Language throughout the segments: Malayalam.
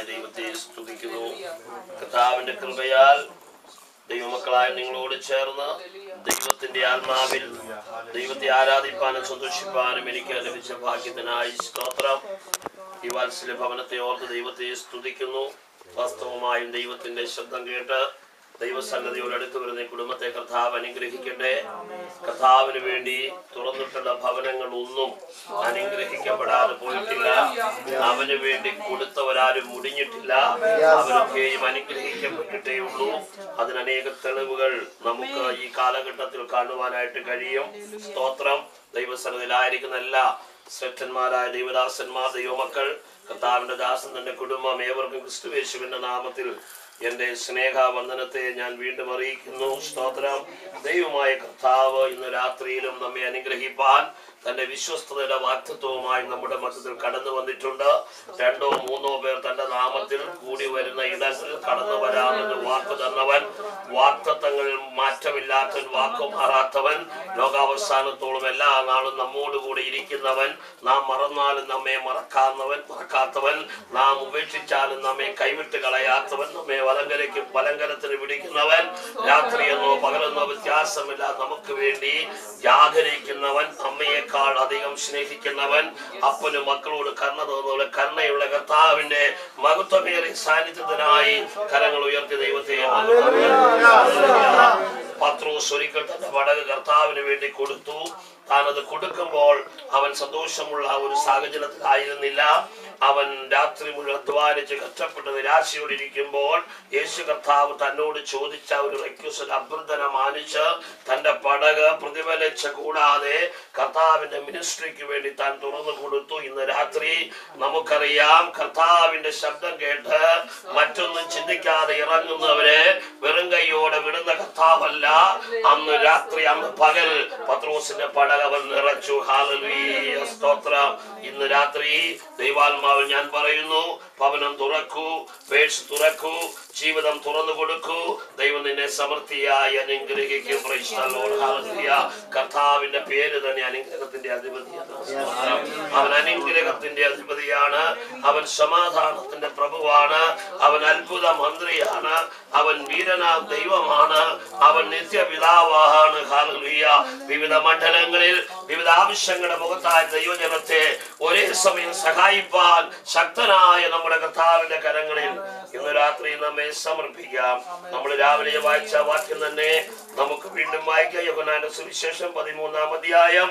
ദൈവത്തെ സ്തുതിക്കുന്നു കർത്താവിന്റെ കൃപയാൽ ദൈവമക്കളായ നിങ്ങളോട് ചേർന്ന് ദൈവത്തിന്റെ ആത്മാവിൽ ദൈവത്തെ ആരാധിപ്പാനും സന്തോഷിപ്പാനും എനിക്ക് ലഭിച്ച ഭാഗ്യത്തിനായി സ്തോത്രം ഈ വാത്സല്യ ഭവനത്തെ ഓർത്ത് ദൈവത്തെ സ്തുതിക്കുന്നു വാസ്തവമായും ദൈവത്തിന്റെ ശബ്ദം കേട്ട് ദൈവസന്നതിയോട് അടുത്ത് വരുന്ന ഈ കുടുംബത്തെ കർത്താവ് അനുഗ്രഹിക്കട്ടെ കർത്താവിന് വേണ്ടി തുറന്നിട്ടുള്ള ഭവനങ്ങൾ ഒന്നും അനുഗ്രഹിക്കപ്പെടാതെ പോയിട്ടില്ല അവന് വേണ്ടി കൊടുത്തവരാരും മുടിഞ്ഞിട്ടില്ല അവരൊക്കെയും അനുഗ്രഹിക്കപ്പെട്ടിട്ടേ ഉള്ളൂ അതിന് അനേക തെളിവുകൾ നമുക്ക് ഈ കാലഘട്ടത്തിൽ കാണുവാനായിട്ട് കഴിയും സ്തോത്രം ദൈവസന്നതിലായിരിക്കുന്ന എല്ലാ ശ്രേഷ്ഠന്മാരായ ദൈവദാസന്മാർ ദൈവമക്കൾ കർത്താവിന്റെ ദാസൻ തന്റെ കുടുംബം ഏവർക്കും ക്രിസ്തുവേശുവിന്റെ നാമത്തിൽ എന്റെ സ്നേഹവന്ദനത്തെ ഞാൻ വീണ്ടും അറിയിക്കുന്നു സ്തോത്രം ദൈവമായ കർത്താവ് ഇന്ന് രാത്രിയിലും നമ്മെ അനുഗ്രഹിപ്പാൻ തന്റെ വിശ്വസ്തതയുടെ വാക്തത്വവുമായി നമ്മുടെ മധ്യത്തിൽ കടന്നു വന്നിട്ടുണ്ട് രണ്ടോ മൂന്നോ പേർ തന്റെ നാമത്തിൽ കൂടി വരുന്ന ഇടങ്ങളിൽ കടന്നു വരാമെന്ന് വാക്ക് തന്നവൻ വാക്തത്വങ്ങളിൽ മാറ്റമില്ലാത്തവൻ വാക്കു മാറാത്തവൻ ലോകാവസാനത്തോളം എല്ലാ നാളും നമ്മോട് കൂടെ ഇരിക്കുന്നവൻ നാം മറന്നാലും നമ്മെ മറക്കാത്തവൻ മറക്കാത്തവൻ നാം ഉപേക്ഷിച്ചാലും നമ്മെ കൈവിട്ട് കളയാത്തവൻ നമ്മെ വലങ്കരയ്ക്ക് വലങ്കരത്തിന് പിടിക്കുന്നവൻ രാത്രിയെന്നോ പകലെന്നോ വ്യത്യാസമില്ല നമുക്ക് വേണ്ടി ജാഗരിക്കുന്നവൻ അമ്മയേക്കാൾ അധികം സ്നേഹിക്കുന്നവൻ അപ്പനും മക്കളോട് കരുണ തോന്നുന്ന കരുണയുള്ള കർത്താവിന്റെ മഹത്വമേറിയ സാന്നിധ്യത്തിനായി കരങ്ങൾ ഉയർത്തി ദൈവത്തെ പത്രോസ് ഒരിക്കൽ തന്റെ പടക് കർത്താവിന് വേണ്ടി കൊടുത്തു താനത് കൊടുക്കുമ്പോൾ അവൻ സന്തോഷമുള്ള ഒരു സാഹചര്യത്തിലായിരുന്നില്ല അവൻ രാത്രി മുഴുവൻ അധ്വാനിച്ച് കഷ്ടപ്പെട്ട് നിരാശയോടിരിക്കുമ്പോൾ യേശു കർത്താവ് തന്നോട് ചോദിച്ച ഒരു റിക്വസ്റ്റ് അഭ്യർത്ഥന മാനിച്ച് തന്റെ പടക് പ്രതിഫലിച്ച് കൂടാതെ കർത്താവിന്റെ മിനിസ്ട്രിക്ക് വേണ്ടി താൻ തുറന്നു കൊടുത്തു ഇന്ന് രാത്രി നമുക്കറിയാം കർത്താവിന്റെ ശബ്ദം കേട്ട് മറ്റൊന്നും ചിന്തിക്കാതെ ഇറങ്ങുന്നവരെ വെറും കൈയോടെ വിടുന്ന കർത്താവല്ല അന്ന് രാത്രി അന്ന് പകൽ പത്രോസിന്റെ പടകവൻ നിറച്ചു ഹാലലുയ സ്തോത്രം ഇന്ന് രാത്രി ദൈവാത്മാവിൽ ഞാൻ പറയുന്നു ഭവനം തുറക്കൂ പേഴ്സ് തുറക്കൂ ജീവിതം തുറന്നു കൊടുക്കൂ ദൈവം നിന്നെ സമൃദ്ധിയായി അനുഗ്രഹിക്കും Praise the Lord. Hallelujah. കർത്താവിന്റെ പേര് തന്നെ അനുഗ്രഹത്തിന്റെ അധിപതിയാണ് സ്തോത്രം. അവൻ അനുഗ്രഹത്തിന്റെ അധിപതിയാണ് അവൻ സമാധാനത്തിന്റെ പ്രഭുവാണ് അവൻ അത്ഭുത മന്ത്രിയാണ് അവൻ വീരനാം ദൈവമാണ് അവൻ നിത്യപിതാവാണ് ഹാലലുയ വിവിധ മണ്ഡലങ്ങളിൽ വിവിധ ആവശ്യങ്ങളുടെ മുഖത്തായ ദൈവജനത്തെ ഒരേ സമയം സഹായിപ്പാൻ ശക്തനായ നമ്മുടെ കർത്താവിന്റെ കരങ്ങളിൽ ഇന്ന് രാത്രി നമ്മെ സമർപ്പിക്കാം നമ്മൾ രാവിലെ വായിച്ച വാക്യം തന്നെ നമുക്ക് വീണ്ടും വായിക്കാം യോഹനാന്റെ സുവിശേഷം പതിമൂന്നാം അധ്യായം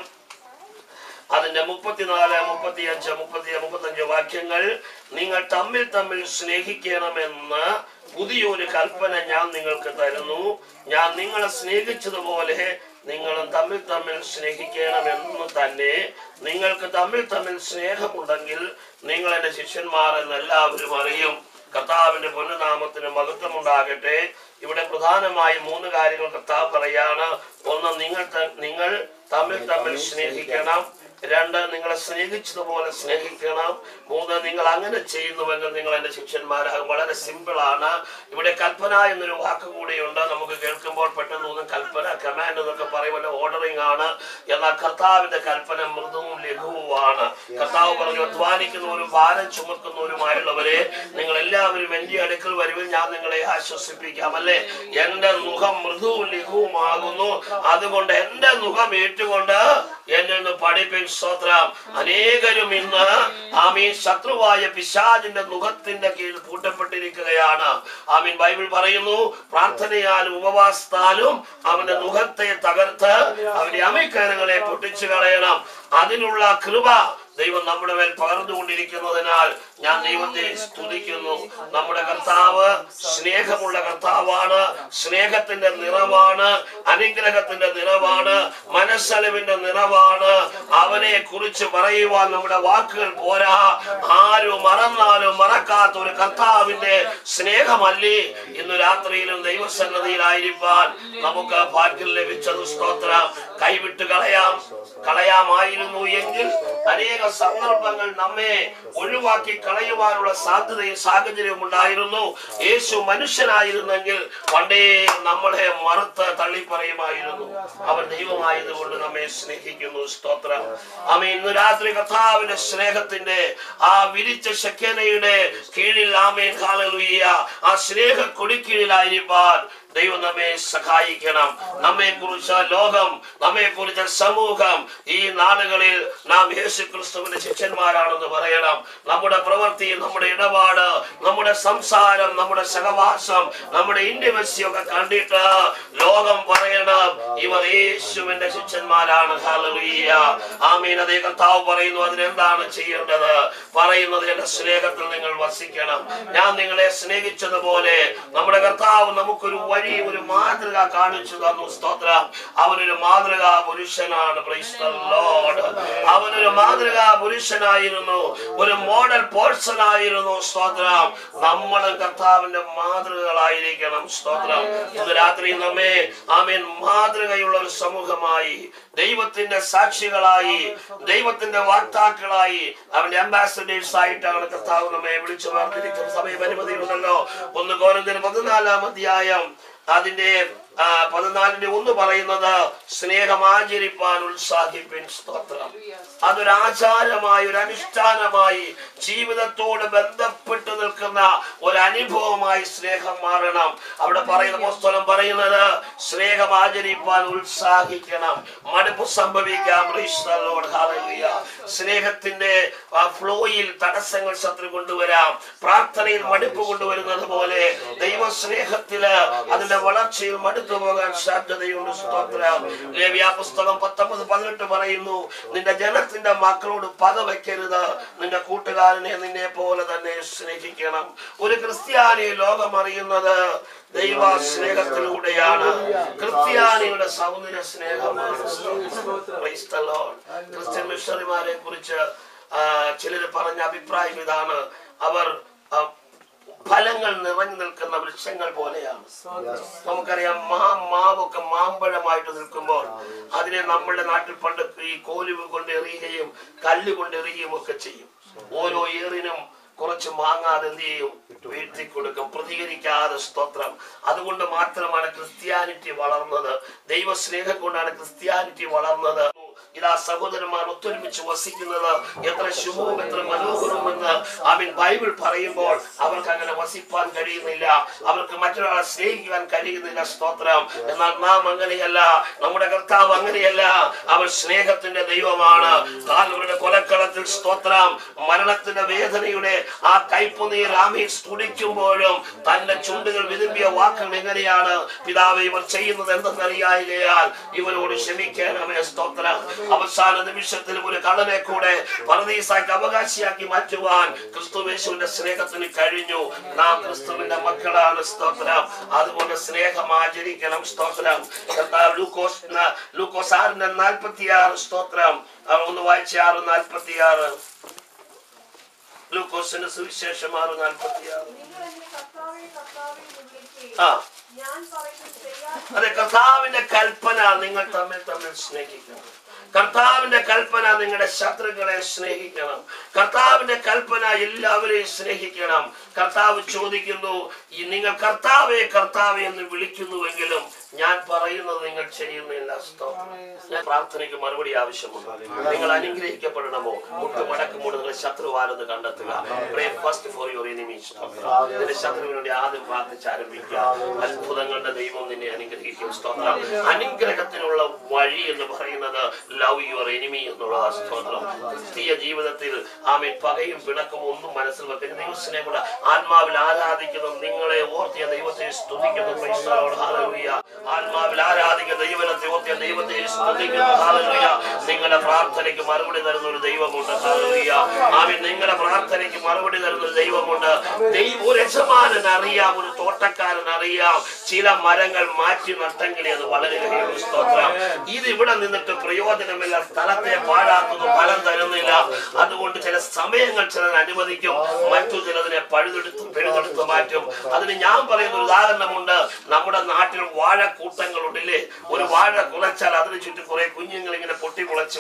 അതിന്റെ മുപ്പത്തിനാല് മുപ്പത്തിയഞ്ച് മുപ്പത്തി മുപ്പത്തഞ്ച് വാക്യങ്ങൾ നിങ്ങൾ തമ്മിൽ തമ്മിൽ സ്നേഹിക്കണമെന്ന് പുതിയൊരു കൽപ്പന ഞാൻ നിങ്ങൾക്ക് തരുന്നു ഞാൻ നിങ്ങളെ സ്നേഹിച്ചതുപോലെ നിങ്ങളും തമ്മിൽ തമ്മിൽ സ്നേഹിക്കണമെന്ന് തന്നെ നിങ്ങൾക്ക് തമ്മിൽ തമ്മിൽ സ്നേഹമുണ്ടെങ്കിൽ നിങ്ങൾ എന്റെ ശിഷ്യന്മാർ എന്ന് എല്ലാവരും അറിയും കർത്താവിന്റെ പൊന്നുനാമത്തിന് മഹത്വമുണ്ടാകട്ടെ ഇവിടെ പ്രധാനമായും മൂന്ന് കാര്യങ്ങൾ കർത്താവ് പറയാണ് ഒന്ന് നിങ്ങൾ ത- നിങ്ങൾ തമ്മിൽ തമ്മിൽ സ്നേഹിക്കണം രണ്ട് നിങ്ങളെ സ്നേഹിച്ചതുപോലെ സ്നേഹിക്കണം മൂന്ന് നിങ്ങൾ അങ്ങനെ ചെയ്യുന്നുവെങ്കിൽ നിങ്ങൾ എന്റെ ശിഷ്യന്മാരാകും വളരെ സിമ്പിൾ ആണ് ഇവിടെ കൽപ്പന എന്നൊരു വാക്ക് കൂടിയുണ്ട് നമുക്ക് കേൾക്കുമ്പോൾ പെട്ടെന്ന് തോന്നും കൽപ്പന കമാൻഡ് എന്നൊക്കെ പറയുമ്പോൾ ഓർഡറിംഗ് ആണ് എന്നാൽ കർത്താവിന്റെ കൽപ്പന മൃദുവും ലഘുവുമാണ് കർത്താവ് പറഞ്ഞു അധ്വാനിക്കുന്നവരും ഭാരം ചുമക്കുന്നവരുമായുള്ളവരെ നിങ്ങൾ എല്ലാവരും എന്റെ അടുക്കൽ വരുവിൽ ഞാൻ നിങ്ങളെ ആശ്വസിപ്പിക്കാം അല്ലേ എന്റെ മുഖം മൃദുവും ലഘുവുമാകുന്നു അതുകൊണ്ട് എന്റെ മുഖം ഏറ്റുകൊണ്ട് എന്നിൽ നിന്ന് പഠിപ്പിൻ സ്തോത്രം അനേകരും ഇന്ന് ആമീൻ ശത്രുവായ പിശാചിന്റെ മുഖത്തിന്റെ കീഴിൽ പൂട്ടപ്പെട്ടിരിക്കുകയാണ് ആമീൻ ബൈബിൾ പറയുന്നു പ്രാർത്ഥനയാലും ഉപവാസത്താലും അവന്റെ മുഖത്തെ തകർത്ത് അവന്റെ അമിക്കരങ്ങളെ പൊട്ടിച്ചു കളയണം അതിനുള്ള കൃപ ദൈവം നമ്മുടെ മേൽ പകർന്നുകൊണ്ടിരിക്കുന്നതിനാൽ ഞാൻ ദൈവത്തെ സ്തുതിക്കുന്നു നമ്മുടെ കർത്താവ് സ്നേഹമുള്ള കർത്താവാണ് സ്നേഹത്തിന്റെ നിറവാണ് അനുഗ്രഹത്തിന്റെ നിറവാണ് മനസ്സലവിന്റെ നിറവാണ് അവനെ കുറിച്ച് പറയുവാൻ നമ്മുടെ വാക്കുകൾ പോരാ ആരും മറന്നാലും മറക്കാത്ത ഒരു കർത്താവിന്റെ സ്നേഹമല്ലേ ഇന്ന് രാത്രിയിലും ദൈവസന്നതിയിലായിരിക്കാൻ നമുക്ക് ഭാഗ്യം ലഭിച്ചത് സ്തോത്രം കൈവിട്ട് കളയാം കളയാമായിരുന്നു എങ്കിൽ അനേക അനേക സന്ദർഭങ്ങൾ നമ്മെ ഒഴിവാക്കി കളയുവാനുള്ള സാധ്യതയും സാഹചര്യവും ഉണ്ടായിരുന്നു യേശു മനുഷ്യനായിരുന്നെങ്കിൽ പണ്ടേ നമ്മളെ മറുത്ത് തള്ളിപ്പറയുമായിരുന്നു അവൻ ദൈവമായതുകൊണ്ട് നമ്മെ സ്നേഹിക്കുന്നു സ്തോത്രം അമ്മ ഇന്ന് രാത്രി കഥാവിന്റെ സ്നേഹത്തിന്റെ ആ വിരിച്ച ശക്യനയുടെ കീഴിൽ ആമേൻ ഹാലലുയ്യ ആ സ്നേഹ കൊടിക്കീഴിലായിരിക്കാൻ ദൈവം നമ്മെ സഹായിക്കണം നമ്മെ കുറിച്ച് ലോകം നമ്മെ കുറിച്ച് സമൂഹം ഈ നാളുകളിൽ നാം യേശു ക്രിസ്തുവിന്റെ ശിഷ്യന്മാരാണെന്ന് പറയണം നമ്മുടെ പ്രവൃത്തി നമ്മുടെ ഇടപാട് നമ്മുടെ സംസാരം നമ്മുടെ സഹവാസം നമ്മുടെ ഇന്റിമസി ഒക്കെ കണ്ടിട്ട് ലോകം പറയണം ഇവർ യേശുവിന്റെ ശിഷ്യന്മാരാണ് ഹല്ലേലൂയ ആമീൻ അതേ കർത്താവ് പറയുന്നു അതിനെന്താണ് ചെയ്യേണ്ടത് പറയുന്നത് എന്റെ സ്നേഹത്തിൽ നിങ്ങൾ വസിക്കണം ഞാൻ നിങ്ങളെ സ്നേഹിച്ചതുപോലെ നമ്മുടെ കർത്താവ് നമുക്കൊരു വഴി ഒരു മാതൃക കാണിച്ചു തന്നു സ്തോത്രം അവനൊരു മാതൃകാ പുരുഷനാണ് Praise the Lord. അവനൊരു മാതൃകാ പുരുഷനായിരുന്നു ഒരു മോഡൽ പേഴ്സൺ ആയിരുന്നു സ്തോത്രം നമ്മളും കർത്താവിന്റെ മാതൃകകളായിരിക്കണം സ്തോത്രം ഇന്ന് രാത്രി നമ്മെ ആമേൻ മാതൃകയുള്ള ഒരു സമൂഹമായി ദൈവത്തിന്റെ സാക്ഷികളായി ദൈവത്തിന്റെ വാക്താക്കളായി അവന്റെ അംബാസഡേഴ്സ് ആയിട്ടാണ് കർത്താവ് നമ്മെ വിളിച്ചു വേർതിരിക്കും സമയപരിമിതിയുണ്ടല്ലോ ഒന്ന് കോരന്തിന് പതിനാലാം അധ്യായം അതിന്റെ ആ, പതിനാലിന്റെ ഒന്ന് പറയുന്നത് സ്നേഹം ആചരിപ്പാൻ ഉത്സാഹിപ്പിൻ സ്തോത്രം അതൊരു ആചാരമായി ഒരു അനുഷ്ഠാനമായി ജീവിതത്തോട് ബന്ധപ്പെട്ട് നിൽക്കുന്ന ഒരു അനുഭവമായി സ്നേഹം മാറണം അവിടെ പറയുന്ന പുസ്തകം പറയുന്നത് സ്നേഹം ആചരിപ്പാൻ ഉത്സാഹിക്കണം മടുപ്പ് സംഭവിക്കാം Praise the Lord. Hallelujah. സ്നേഹത്തിന്റെ ആ ഫ്ലോയിൽ തടസ്സങ്ങൾ ശത്രു കൊണ്ടുവരാം പ്രാർത്ഥനയിൽ മടുപ്പ് കൊണ്ടുവരുന്നത് പോലെ ദൈവ സ്നേഹത്തില് അതിന്റെ വളർച്ചയിൽ മടുത്തു പോകാൻ സാധ്യതയുണ്ട് സ്തോത്രം ലേവ്യാ പുസ്തകം പത്തൊമ്പത് പതിനെട്ട് പറയുന്നു നിന്റെ ജനത്തിന്റെ മക്കളോട് പക വെക്കരുത് നിന്റെ കൂട്ടുകാരനെ നിന്നെ പോലെ തന്നെ സ്നേഹിക്കണം ഒരു ക്രിസ്ത്യാനി ലോകം അറിയുന്നത് ദൈവ സ്നേഹത്തിലൂടെയാണ് ക്രിസ്ത്യാനിയുടെ സൗന്ദര്യ സ്നേഹമാണ് Praise the Lord. ക്രിസ്ത്യൻ മിഷണറിമാരെ കുറിച്ച് ചിലർ പറഞ്ഞ അഭിപ്രായം ഇതാണ് അവർ ആ, ഫലങ്ങൾ നിറഞ്ഞു നിൽക്കുന്ന വൃക്ഷങ്ങൾ പോലെയാണ് നമുക്കറിയാം മാ മാവൊക്കെ മാമ്പഴമായിട്ട് നിൽക്കുമ്പോൾ അതിനെ നമ്മുടെ നാട്ടിൽ പണ്ട് ഈ കോലുവ് കൊണ്ട് എറിയുകയും കല്ല് കൊണ്ട് എറിയുകയും ഒക്കെ ചെയ്യും ഓരോ ഏറിനും കുറച്ച് മാങ്ങാതെ എന്ത് ചെയ്യും വീഴ്ത്തി കൊടുക്കും പ്രതികരിക്കാതെ സ്തോത്രം അതുകൊണ്ട് മാത്രമാണ് ക്രിസ്ത്യാനിറ്റി വളർന്നത് ദൈവസ്നേഹം കൊണ്ടാണ് ക്രിസ്ത്യാനിറ്റി വളർന്നത് ഇതാ സഹോദരന്മാർ ഒത്തൊരുമിച്ച് വസിക്കുന്നത് എത്ര ശുഭവും എത്ര മനോഹരമെന്ന് ആമീൻ ബൈബിൾ പറയുമ്പോൾ അവർക്ക് അങ്ങനെ വസിപ്പാൻ കഴിയുന്നില്ല അവർക്ക് മറ്റൊരാളെ സ്നേഹിക്കുവാൻ കഴിയുന്നില്ല സ്തോത്രം എന്നാൽ നാം അങ്ങനെയല്ല നമ്മുടെ കർത്താവ് അങ്ങനെയല്ല അവൻ സ്നേഹത്തിന്റെ ദൈവമാണ് കാലുകളുടെ കൊലക്കളത്തിൽ സ്തോത്രം മരണത്തിന്റെ വേദനയുടെ ആ കൈപ്പുനീർ ആമീൻ സ്തുടിക്കുമ്പോഴും തന്റെ ചുണ്ടുകൾ വിരുമ്പിയ വാക്കുകൾ എങ്ങനെയാണ് പിതാവ് ഇവർ ചെയ്യുന്നത് എന്തെന്നറിയായികയാൽ ഇവരോട് ക്ഷമിക്കണമേ സ്തോത്രം അവസാന നിമിഷത്തിൽ ഒരു കള്ളനെ കൂടെ പരദീസാക്കി അവകാശിയാക്കി മാറ്റുവാൻ ക്രിസ്തുവേശുവിന്റെ സ്നേഹത്തിന് കഴിഞ്ഞു നാം ക്രിസ്തുവിന്റെ മക്കളാണ് സ്തോത്രം അതുകൊണ്ട് സ്നേഹം ആചരിക്കണം സ്തോത്രം കർത്താവ് ലൂക്കോസ് ലൂക്കോസ് ആറിന്റെ നാൽപ്പത്തിയാറ് സ്തോത്രം ആ, ഒന്ന് വായിച്ച ആറ് നാൽപ്പത്തിയാറ് ലൂക്കോസിന്റെ സുവിശേഷം ആറ് നാൽപ്പത്തിയാറ് നിങ്ങൾ എന്നെ കർത്താവേ, കർത്താവേ എന്ന് വിളിക്കുകയും ആ ഞാൻ പറയുന്നത് ചെയ്യാത്ത അതെ കർത്താവിന്റെ കൽപ്പന നിങ്ങൾ തമ്മിൽ തമ്മിൽ സ്നേഹിക്കണം കർത്താവിന്റെ കൽപ്പന നിങ്ങളുടെ ശത്രുക്കളെ സ്നേഹിക്കണം കർത്താവിന്റെ കൽപ്പന എല്ലാവരെയും സ്നേഹിക്കണം കർത്താവ് ചോദിക്കുന്നു ഈ നിങ്ങൾ കർത്താവെ കർത്താവെ എന്ന് വിളിക്കുന്നുവെങ്കിലും ഞാൻ പറയുന്നത് നിങ്ങൾ ചെയ്യുന്നില്ല സ്തോത്രം. ഞാൻ പ്രാർത്ഥനയ്ക്ക് മറുപടി ആവശ്യമുണ്ട് നിങ്ങൾ അനുഗ്രഹിക്കപ്പെടണമോ മുട്ടുമടക്കുമ്പോൾ നിങ്ങൾ ശത്രുവാരെന്ന് കണ്ടെത്തുക Pray first for your enemies. നിന്റെ ശത്രുവിന് വേണ്ടി ആദ്യം പ്രാർത്ഥിച്ച് ആരംഭിക്കുക അത്ഭുതങ്ങളുടെ ദൈവം നിന്നെ അനുഗ്രഹിക്കും സ്തോത്രം അനുഗ്രഹത്തിനുള്ള വഴി എന്ന് പറയുന്നത് ലവ് യുവർ എനിമി എന്നുള്ള സ്തോത്രം ക്രിസ്തീയ ജീവിതത്തിൽ ആമേ പകയും പിണക്കും ഒന്നും മനസ്സിൽ വെക്കരുത് ദൈവത്തിനെ കൂടെ ആത്മാവിൽ ആരാധിക്കുന്ന നിങ്ങളെ ഓർത്തിയ ദൈവത്തെ സ്തുതിക്കുന്നു Praise the Lord. Hallelujah. ആത്മാവിൽ ആരാധിക്കുന്ന ദൈവത്തെ ഓർത്തിയ ദൈവത്തെ സ്തുതിക്കുന്നു Hallelujah. നിങ്ങളുടെ പ്രാർത്ഥനയ്ക്ക് മറുപടി തരുന്ന ഒരു ദൈവമുണ്ട് Hallelujah. ആമേൻ നിങ്ങളുടെ പ്രാർത്ഥനയ്ക്ക് മറുപടി തരുന്ന ഒരു ദൈവമുണ്ട് ദൈവ ഒരു യജമാനൻ അറിയാം ഒരു തോട്ടക്കാരൻ അറിയാം ചില മരങ്ങൾ മാറ്റി നട്ടെങ്കിലേ അത് വളരുകയുള്ളൂ സ്തോത്രം ഇത് ഇവിടെ നിന്നിട്ട് പ്രയോജനമില്ല സ്ഥലത്തെ പാഴാക്കുന്നു ഫലം തരുന്നില്ല അതുകൊണ്ട് ചില സമയങ്ങൾ ചിലർ അനുവദിക്കും മറ്റു ചിലതിനെ പഴുതെടുത്തും പിഴുതെടുത്ത് മാറ്റും അതിന് ഞാൻ പറയുന്ന ഒരു ഉദാഹരണമുണ്ട് നമ്മുടെ നാട്ടിൽ വാഴക്കൂട്ടങ്ങളുണ്ടല്ലേ ഒരു വാഴ കുലച്ചാൽ അതിന് ചുറ്റും കുറെ കുഞ്ഞുങ്ങൾ ഇങ്ങനെ പൊട്ടി കുളച്ച്